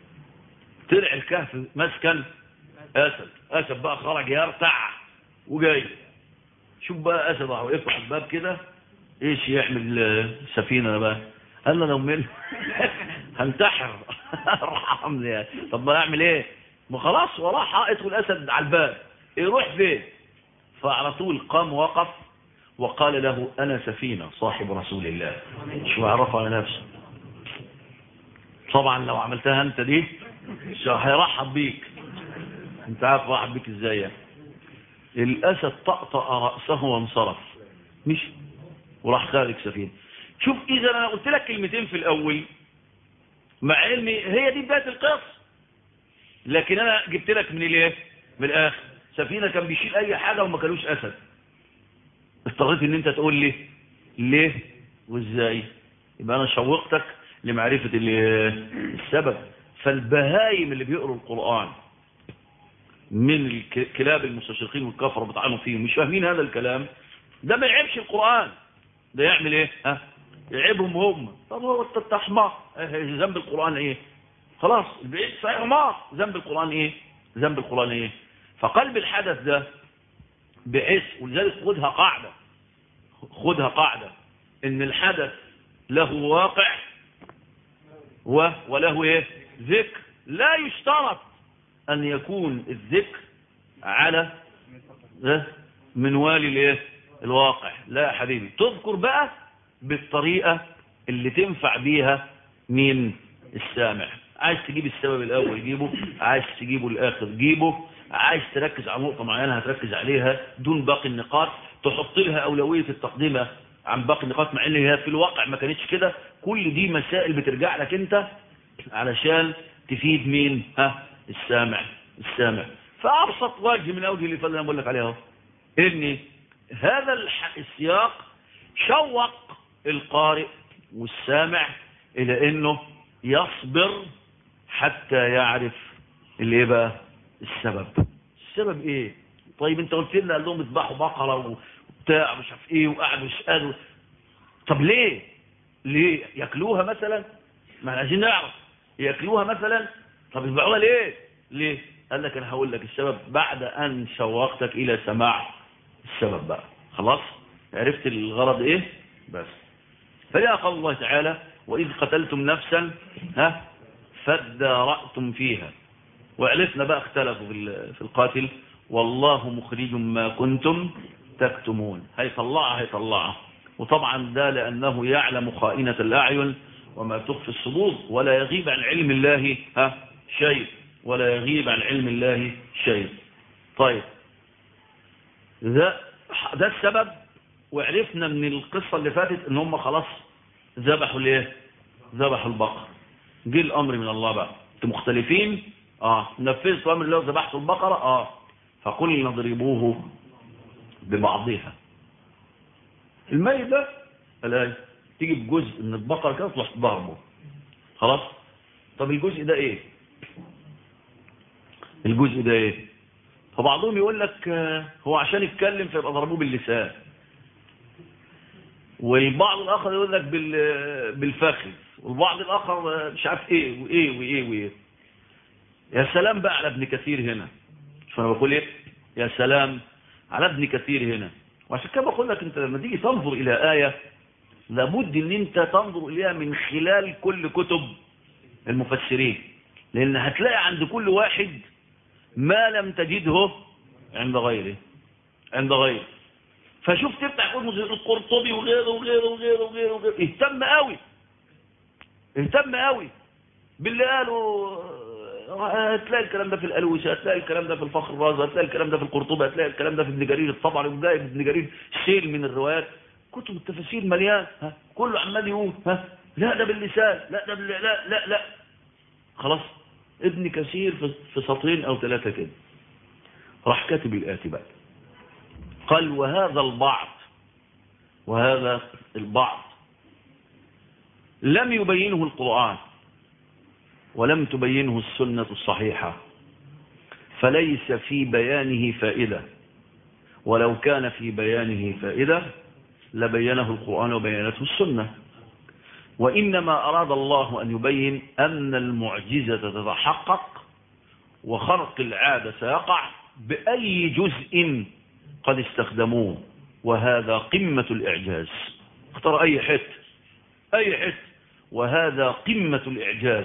طلع الكهف مسكن أسد أسد بقى خرج يرتع وجاي شوف بقى اسد اهو يفتح الباب كده ايش يعمل السفينه بقى قال له لو من هنتحر ارحمني يعني طب ما اعمل ايه ما خلاص وراه حائط والاسد على الباب يروح فين فعلى طول قام وقف وقال له انا سفينه صاحب رسول الله شو عرفه على نفسه طبعا لو عملتها انت دي هيرحب بيك انت عارف رحب بيك ازاي يعني الأسد طأطأ رأسه وانصرف مش وراح خارج سفينة شوف إذا أنا قلت لك كلمتين في الأول مع علمي هي دي بداية القصة لكن أنا جبت لك من الايه من الآخر سفينة كان بيشيل أي حاجة وما كانوش أسد اضطريت ان انت تقول لي ليه وازاي يبقى انا شوقتك لمعرفة السبب فالبهايم اللي بيقروا القرآن من كلاب المستشرقين والكفر بطعنوا فيهم مش فاهمين هذا الكلام ده ما يعيبش القرآن ده يعمل ايه ها يعيبهم هم طب هو انت حمار ذنب القرآن ايه خلاص البعيد صحيح حمار ذنب القرآن ايه ذنب القرآن ايه فقلب الحدث ده بحيث ولذلك خدها قاعدة خدها قاعدة ان الحدث له واقع و وله ايه ذكر لا يشترط أن يكون الذكر على منوال الايه الواقع لا يا حبيبي تذكر بقى بالطريقة اللي تنفع بيها مين السامع عايز تجيب السبب الأول جيبه عايز تجيبه الآخر جيبه عايز تركز على نقطة معينة هتركز عليها دون باقي النقاط تحط لها أولوية التقديمة عن باقي النقاط مع ان هي في الواقع ما كانتش كده كل دي مسائل بترجع لك انت علشان تفيد مين ها السامع السامع فأبسط وجه من أوجه اللي فضل أنا بقول لك عليها ان هذا الح- السياق شوق القارئ والسامع إلى أنه يصبر حتى يعرف اللي إيه بقى السبب السبب إيه طيب أنت قلت لنا قال لهم اذبحوا بقرة وبتاع مش عارف إيه وقعدوا يسألوا طب ليه ليه ياكلوها مثلا ما احنا عايزين نعرف ياكلوها مثلا طب يذبحوها ليه ليه قال لك انا هقول لك السبب بعد ان شوقتك الى سماع السبب بقى خلاص عرفت الغرض ايه بس فلذا قال الله تعالى واذ قتلتم نفسا ها فادارأتم فيها وعرفنا بقى اختلفوا في ال- في القاتل والله مخرج ما كنتم تكتمون هيطلعها هيطلعها وطبعا ده لأنه يعلم خائنة الأعين وما تخفي الصدور ولا يغيب عن علم الله ها شيء ولا يغيب عن علم الله شيء طيب ده ده السبب وعرفنا من القصة اللي فاتت ان هم خلاص ذبحوا الايه ذبحوا البقر جه الامر من الله بقى انتوا مختلفين اه نفذتوا امر الله وذبحتوا البقرة اه فقلنا اضربوه ببعضها الميت ده الآن تيجي بجزء من البقرة كده تروح ضربه خلاص طب الجزء ده ايه الجزء ده ايه فبعضهم يقول لك آه، هو عشان يتكلم فيبقى ضربوه باللسان والبعض الاخر يقول لك بال- بالفخذ والبعض الاخر آه، مش عارف ايه وايه وايه وايه يا سلام بقى على ابن كثير هنا فانا بقول ايه يا سلام على ابن كثير هنا وعشان كده بقول لك انت لما تيجي تنظر الى ايه لابد ان انت تنظر اليها من خلال كل كتب المفسرين لان هتلاقي عند كل واحد ما لم تجده عند غيره عند غيره فشوف تفتح كتب القرطبي وغيره وغيره وغيره وغيره, وغيره. اهتم قوي اهتم قوي باللي قالوا هتلاقي الكلام ده في الألوسة هتلاقي الكلام ده في الفخر الرازي هتلاقي الكلام ده في القرطبة هتلاقي الكلام ده في ابن جرير الطبري وده ابن جرير سيل من الروايات كتب التفاسير مليان ها كله عمال يقول ها لا ده باللسان لا ده بال... لا لا لا خلاص ابن كثير في, في سطرين او ثلاثة كده راح كاتب الآتي بقى قال وهذا البعض وهذا البعض لم يبينه القرآن ولم تبينه السنة الصحيحة فليس في بيانه فائدة ولو كان في بيانه فائدة لبينه القرآن وبينته السنة وإنما أراد الله أن يبين أن المعجزة تتحقق وخرق العادة سيقع بأي جزء قد استخدموه وهذا قمة الإعجاز اختار أي حت أي حت وهذا قمة الإعجاز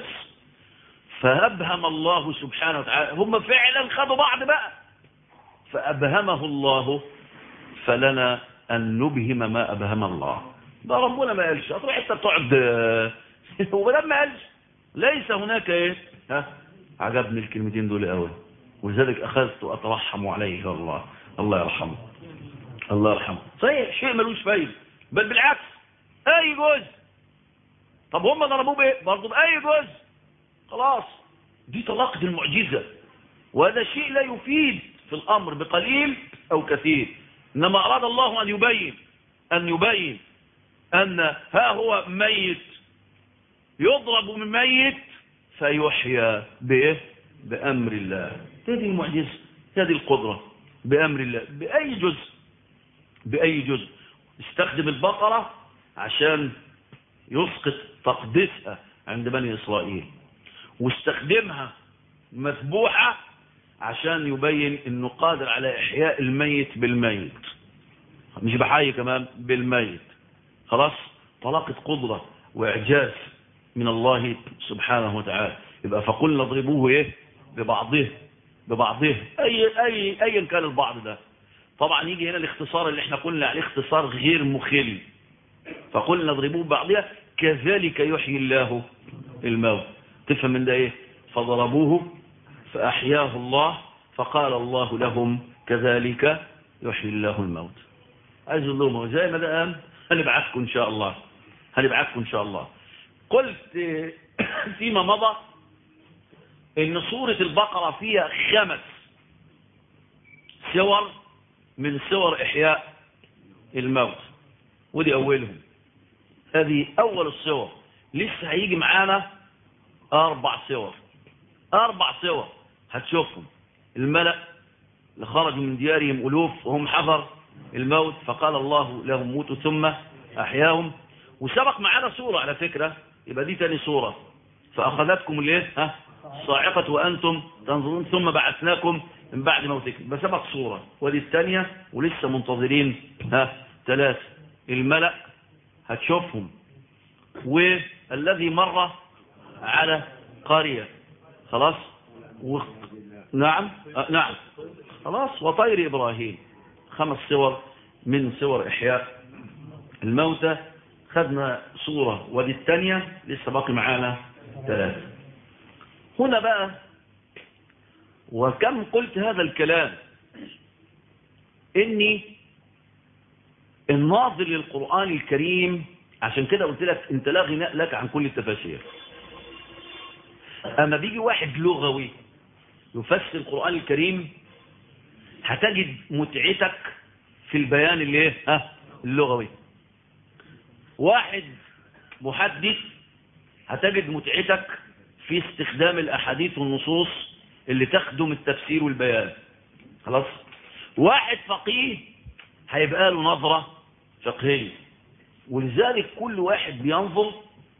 فأبهم الله سبحانه وتعالى هم فعلا خدوا بعض بقى فأبهمه الله فلنا أن نبهم ما أبهم الله ده ربنا ما قالش هتروح انت بتقعد هو ما قالش ليس هناك ايه ها عجبني الكلمتين دول قوي ولذلك اخذت اترحم عليه الله الله يرحمه الله يرحمه صحيح شيء ملوش فايده بل بالعكس اي جزء طب هم ضربوه بايه برضه باي جزء خلاص دي طلاقة المعجزة وهذا شيء لا يفيد في الأمر بقليل أو كثير إنما أراد الله أن يبين أن يبين أن ها هو ميت يضرب من ميت فيحيى بإيه بأمر الله هذه المعجزة هذه القدرة بأمر الله بأي جزء بأي جزء استخدم البقرة عشان يسقط تقديسها عند بني إسرائيل واستخدمها مذبوحة عشان يبين انه قادر على احياء الميت بالميت مش بحي كمان بالميت خلاص طلاقة قدرة واعجاز من الله سبحانه وتعالى يبقى فقلنا اضربوه ايه ببعضه ببعضه اي اي ايا كان البعض ده طبعا يجي هنا الاختصار اللي احنا قلنا عليه اختصار غير مخل فقلنا اضربوه ببعضها كذلك يحيي الله الموت تفهم من ده ايه فضربوه فأحياه الله فقال الله لهم كذلك يحيي الله الموت عايز لهم زي ما ده قام هنبعثكم إن شاء الله هنبعثكم إن شاء الله قلت فيما مضى إن سورة البقرة فيها خمس سور من سور إحياء الموت ودي أولهم هذه أول الصور لسه هيجي معانا أربع صور أربع صور هتشوفهم الملأ اللي خرجوا من ديارهم ألوف وهم حذر الموت فقال الله لهم موتوا ثم أحياهم وسبق معانا صورة على فكرة يبقى دي تاني صورة فأخذتكم الايه ها الصاعقة وأنتم تنظرون ثم بعثناكم من بعد موتكم بس سبق صورة ودي الثانية ولسه منتظرين ها ثلاثة الملأ هتشوفهم والذي مر على قرية خلاص و... نعم آه نعم خلاص وطير إبراهيم خمس صور من صور إحياء الموتى خدنا صورة ودي الثانية لسه باقي معانا ثلاثة هنا بقى وكم قلت هذا الكلام إني الناظر للقرآن الكريم عشان كده قلت لك انت لا غناء لك عن كل التفاسير اما بيجي واحد لغوي يفسر القرآن الكريم هتجد متعتك في البيان اللي ايه ها اللغوي واحد محدث هتجد متعتك في استخدام الاحاديث والنصوص اللي تخدم التفسير والبيان خلاص واحد فقيه هيبقى له نظرة فقهية ولذلك كل واحد بينظر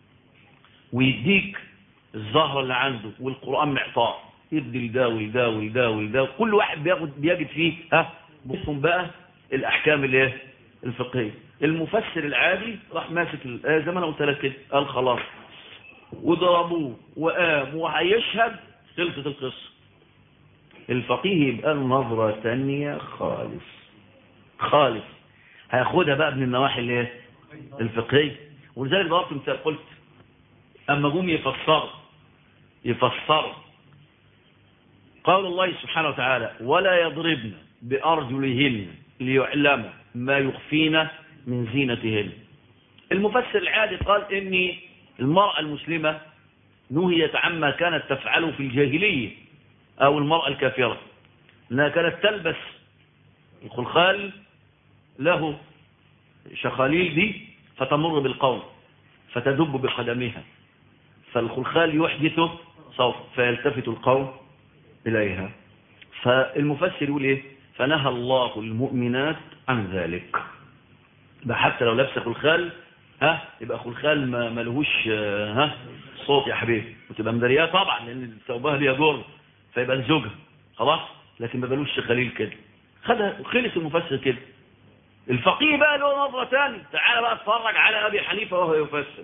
ويديك الزهرة اللي عنده والقرآن معطاء يدي لده ولده ولده ولده كل واحد بياخد بيجد فيه ها بصهم بقى الأحكام اللي ايه الفقهية المفسر العادي راح ماسك الآية زي ما أنا قلت لك كده قال خلاص وضربوه وقام وهيشهد خلصت القصة الفقيه يبقى له نظرة تانية خالص خالص هياخدها بقى من النواحي اللي ايه الفقهية ولذلك ضربت مثال قلت أما جم يفسروا يفسروا قال الله سبحانه وتعالى ولا يضربن بأرجلهن ليعلم ما يخفين من زينتهن المفسر العادي قال إن المرأة المسلمة نهيت عما كانت تفعله في الجاهلية أو المرأة الكافرة أنها كانت تلبس الخلخال له شخاليل دي فتمر بالقوم فتدب بقدمها فالخلخال يحدث صوت فيلتفت القوم إليها فالمفسر يقول إيه فنهى الله المؤمنات عن ذلك حتى لو لابسه خلخال ها يبقى خلخال ما ملهوش ها صوت يا حبيبي وتبقى مدرياه طبعا لان ثوبها ليها جر فيبقى لزوجها خلاص لكن ما بلوش خليل كده خدها خلص المفسر كده الفقيه بقى له نظرة تاني تعال بقى اتفرج على أبي حنيفة وهو يفسر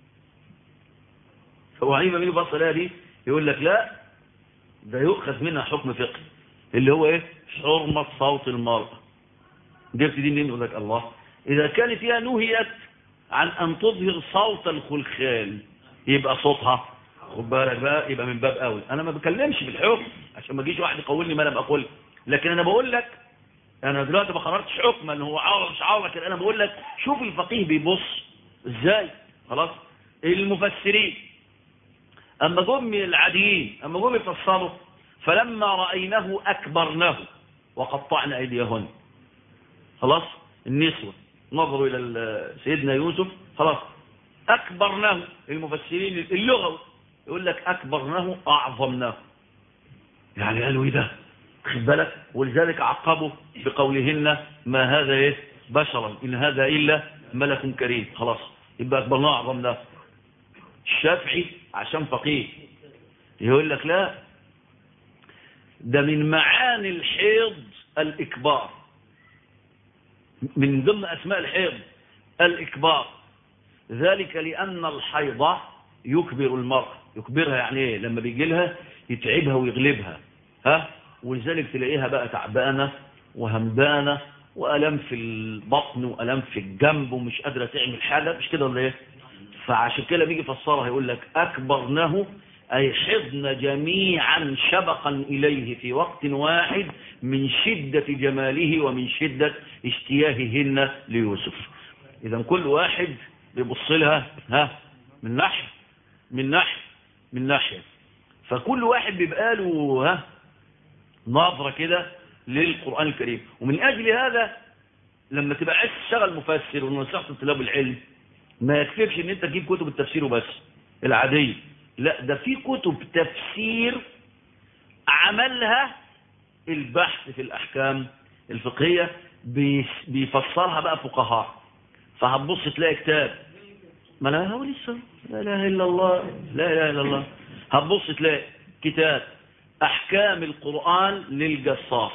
أبو حنيفة مين يفسر دي يقول لك لا ده يؤخذ منها حكم فقهي اللي هو ايه حرمة صوت المرأة جبت دي منين يقول لك الله إذا كانت فيها نهيت عن أن تظهر صوت الخلخال يبقى صوتها خد بالك بقى يبقى من باب أول أنا ما بكلمش بالحكم عشان ما يجيش واحد يقولني ما أنا بقول لكن أنا بقول لك انا دلوقتي ما قررتش حكما ان هو عاوز مش عاوز لكن انا بقول لك شوف الفقيه بيبص ازاي خلاص المفسرين اما جم العاديين اما جم يفسروا فلما رايناه اكبرناه وقطعنا ايديهن خلاص النسوه نظروا الى سيدنا يوسف خلاص اكبرناه المفسرين اللغوي يقول لك اكبرناه اعظمناه يعني قالوا ايه ده خد بالك ولذلك عقبوا بقولهن ما هذا ايه بشرا ان هذا الا ملك كريم خلاص يبقى اكبرناه اعظمناه الشافعي عشان فقيه يقول لك لا ده من معاني الحيض الاكبار من ضمن اسماء الحيض الاكبار ذلك لان الحيضة يكبر المرأة يكبرها يعني ايه لما بيجي لها يتعبها ويغلبها ها ولذلك تلاقيها بقى تعبانة وهمدانة وألم في البطن وألم في الجنب ومش قادرة تعمل حاجة مش كده ولا ايه فعشان كده بيجي فسرها يقول لك أكبرناه أي حضن جميعا شبقا إليه في وقت واحد من شدة جماله ومن شدة اشتياههن ليوسف إذا كل واحد بيبص لها ها من ناحية من ناحية من ناحية فكل واحد بيبقى له ها نظرة كده للقرآن الكريم ومن أجل هذا لما تبقى عايز تشتغل مفسر ونصيحة طلاب العلم ما يكفيش ان انت تجيب كتب التفسير وبس العادية لا ده في كتب تفسير عملها البحث في الأحكام الفقهية بيفسرها بقى فقهاء فهتبص تلاقي كتاب ما لا هو لسه لا اله الا الله لا اله الا الله هتبص تلاقي كتاب احكام القرآن للجصاص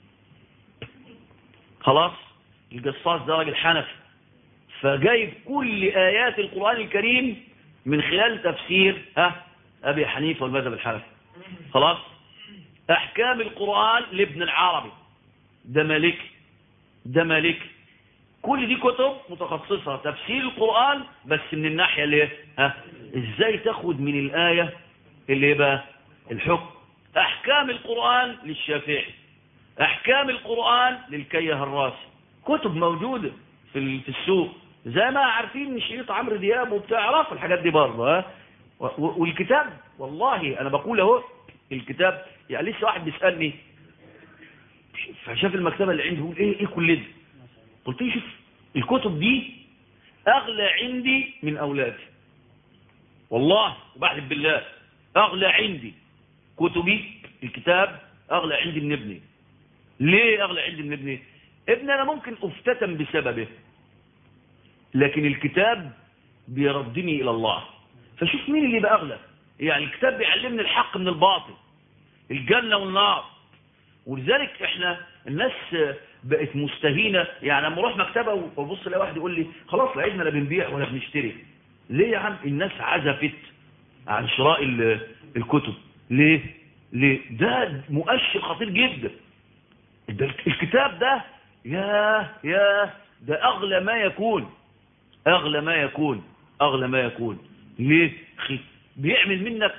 خلاص الجصاص ده راجل حنفي فجايب كل ايات القرآن الكريم من خلال تفسير ها ابي حنيفه والمذهب الحنفي خلاص احكام القرآن لابن العربي ده مالكي ده مالكي كل دي كتب متخصصة تفسير القرآن بس من الناحية اللي إيه؟ ها ازاي تاخد من الآية اللي بقى الحكم احكام القرآن للشافعي احكام القرآن للكيه الراسي كتب موجودة في في السوق زي ما عارفين شريط عمرو دياب وبتاع عرف الحاجات دي برضه ها والكتاب والله انا بقول اهو الكتاب يعني لسه واحد بيسالني فشاف المكتبه اللي عنده ايه ايه كل ده قلت له شوف الكتب دي اغلى عندي من اولادي والله وبحلف بالله اغلى عندي كتبي الكتاب اغلى عندي من ابني ليه اغلى عندي من ابني ابني انا ممكن افتتن بسببه لكن الكتاب بيردني الى الله فشوف مين اللي يبقى اغلى يعني الكتاب بيعلمني الحق من الباطل الجنة والنار ولذلك احنا الناس بقت مستهينة يعني لما اروح مكتبة وابص الاقي واحد يقول لي خلاص لا عيدنا لا بنبيع ولا بنشتري ليه يا عم الناس عزفت عن شراء الكتب ليه ليه ده مؤشر خطير جدا ده الكتاب ده يا يا ده اغلى ما يكون اغلى ما يكون اغلى ما يكون ليه بيعمل منك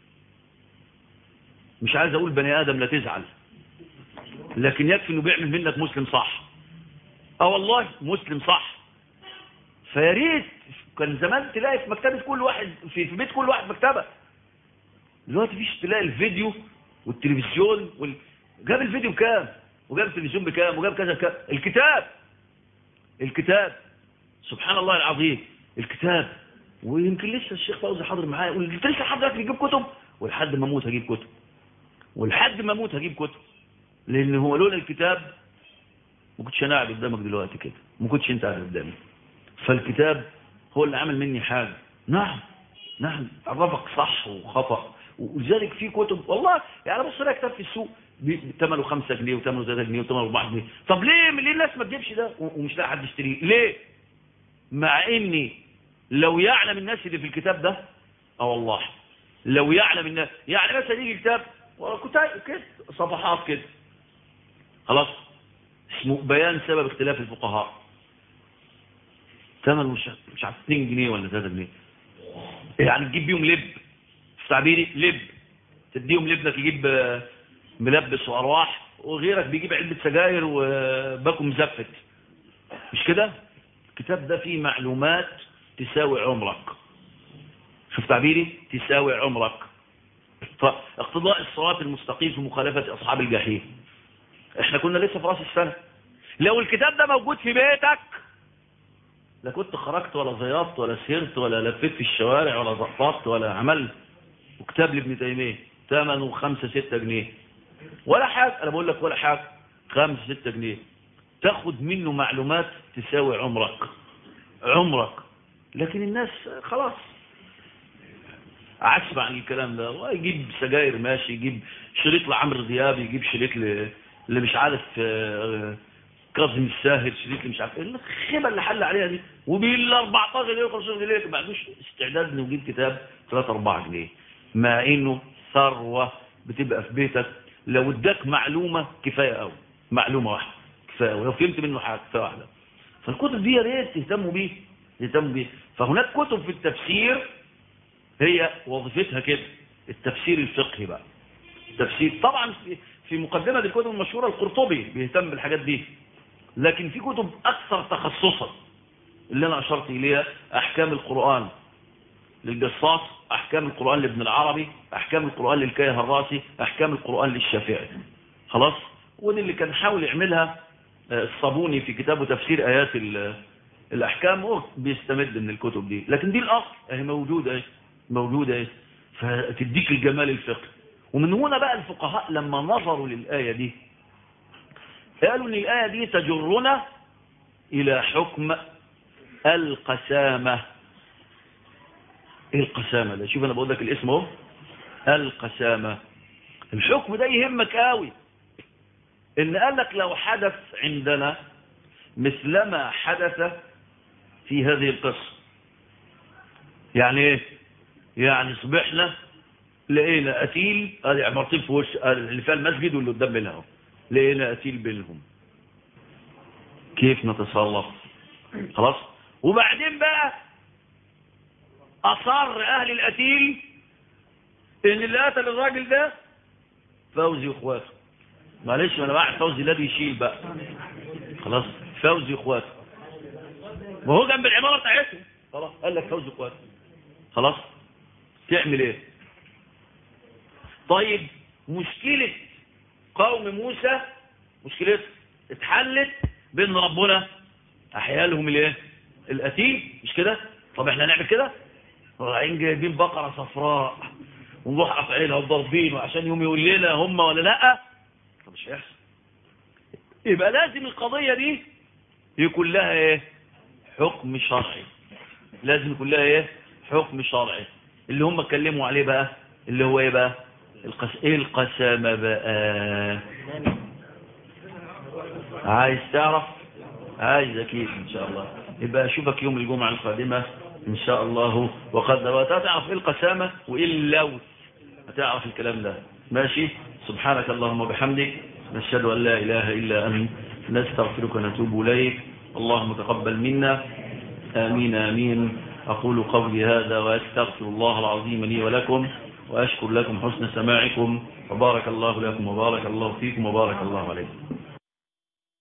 مش عايز اقول بني ادم لا تزعل لكن يكفي انه بيعمل منك مسلم صح اه والله مسلم صح فيا ريت كان زمان تلاقي في مكتبه كل واحد في, في بيت كل واحد مكتبه دلوقتي فيش تلاقي الفيديو والتلفزيون وال... جاب الفيديو بكام وجاب التلفزيون بكام وجاب كذا بكام الكتاب الكتاب سبحان الله العظيم الكتاب ويمكن لسه الشيخ فوزي حاضر معايا يقول انت لسه حضرتك تجيب كتب ولحد ما اموت هجيب كتب ولحد ما اموت هجيب كتب لان هو لولا الكتاب ما كنتش انا قاعد قدامك دلوقتي كده ما كنتش انت قاعد قدامي فالكتاب هو اللي عمل مني حاجه نعم نعم عرفك صح وخطا ولذلك في كتب والله يعني بص لها كتاب في السوق ثمنه 5 جنيه وثمنه 3 جنيه وثمنه 4 جنيه طب ليه ليه الناس ما تجيبش ده ومش لاقي حد يشتريه ليه مع اني لو يعلم الناس اللي في الكتاب ده اه والله لو يعلم الناس يعني مثلا يجي كتاب كتاب كده صفحات كده خلاص اسمه بيان سبب اختلاف الفقهاء ثمنه مش مش عارف 2 جنيه ولا 3 جنيه يعني تجيب بيهم لب في تعبيري لب تديهم لابنك يجيب ملبس وارواح وغيرك بيجيب علبه سجاير وباكو مزفت مش كده الكتاب ده فيه معلومات تساوي عمرك شوف تعبيري تساوي عمرك فاقتضاء الصراط المستقيم في مخالفة أصحاب الجحيم احنا كنا لسه في راس السنة لو الكتاب ده موجود في بيتك لا كنت خرجت ولا زيارت ولا سهرت ولا لفيت في الشوارع ولا زقطت ولا عملت وكتاب لابن تيمية ثمنه خمسة ستة جنيه ولا حاجة انا بقول لك ولا حاجة خمسة ستة جنيه تاخد منه معلومات تساوي عمرك عمرك لكن الناس خلاص عسف عن الكلام ده يجيب سجاير ماشي يجيب شريط لعمرو دياب يجيب شريط ل... اللي مش عارف كاظم الساهر شريط اللي مش عارف ايه الخيبه اللي حل عليها دي وبال 14 جنيه و15 جنيه ما عندوش استعداد انه يجيب كتاب 3 4 جنيه مع انه ثروه بتبقى في بيتك لو اداك معلومه كفايه قوي معلومه واحده كفايه ولو فهمت منه حاجه كفايه واحده فالكتب دي يا ريت تهتموا بيه يهتموا بيه فهناك كتب في التفسير هي وظيفتها كده التفسير الفقهي بقى التفسير طبعا في, في مقدمة الكتب المشهورة القرطبي بيهتم بالحاجات دي لكن في كتب أكثر تخصصا اللي أنا أشرت إليها أحكام القرآن للجصاص أحكام القرآن لابن العربي أحكام القرآن للكيه الراسي أحكام القرآن للشافعي خلاص ودي اللي كان حاول يعملها الصابوني في كتابه تفسير آيات الأحكام هو بيستمد من الكتب دي لكن دي الأصل اهي موجودة اهي موجودة اهي فتديك الجمال الفقهي ومن هنا بقى الفقهاء لما نظروا للآية دي قالوا ان الآية دي تجرنا إلى حكم القسامة ايه القسامة ده شوف انا بقول لك الاسم اهو القسامة الحكم ده يهمك قوي ان قال لك لو حدث عندنا مثلما حدث في هذه القصة يعني ايه يعني صبحنا لقينا قتيل ادي عمارتين في وش اللي فيها المسجد واللي قدام منها اهو لقينا قتيل بينهم كيف نتصرف خلاص وبعدين بقى اصر اهل القتيل ان اللي قتل الراجل ده فوزي واخواته معلش انا بعد فوزي الذي يشيل بقى خلاص فوزي واخواته ما هو جنب العماره بتاعتهم خلاص قال لك فوزي واخواته خلاص تعمل ايه طيب مشكله قوم موسى مشكلته اتحلت بين ربنا احيا لهم الايه القتيل مش كده طب احنا هنعمل كده رايحين جايبين بقره صفراء ونروح قاطعينها وضاربينه عشان يوم يقول لنا هم ولا لا طب مش هيحصل يبقى لازم القضيه دي يكون لها ايه حكم شرعي لازم يكون لها ايه حكم شرعي اللي هم اتكلموا عليه بقى اللي هو ايه بقى القس... ايه القسامه بقى عايز تعرف عايز اكيد ان شاء الله يبقى اشوفك يوم الجمعه القادمه ان شاء الله وقد وتعرف ايه القسامه وايه اللوث هتعرف الكلام ده ماشي سبحانك اللهم وبحمدك نشهد ان لا اله الا انت نستغفرك ونتوب اليك اللهم تقبل منا امين امين اقول قولي هذا واستغفر الله العظيم لي ولكم واشكر لكم حسن سماعكم وبارك الله لكم وبارك الله فيكم وبارك الله عليكم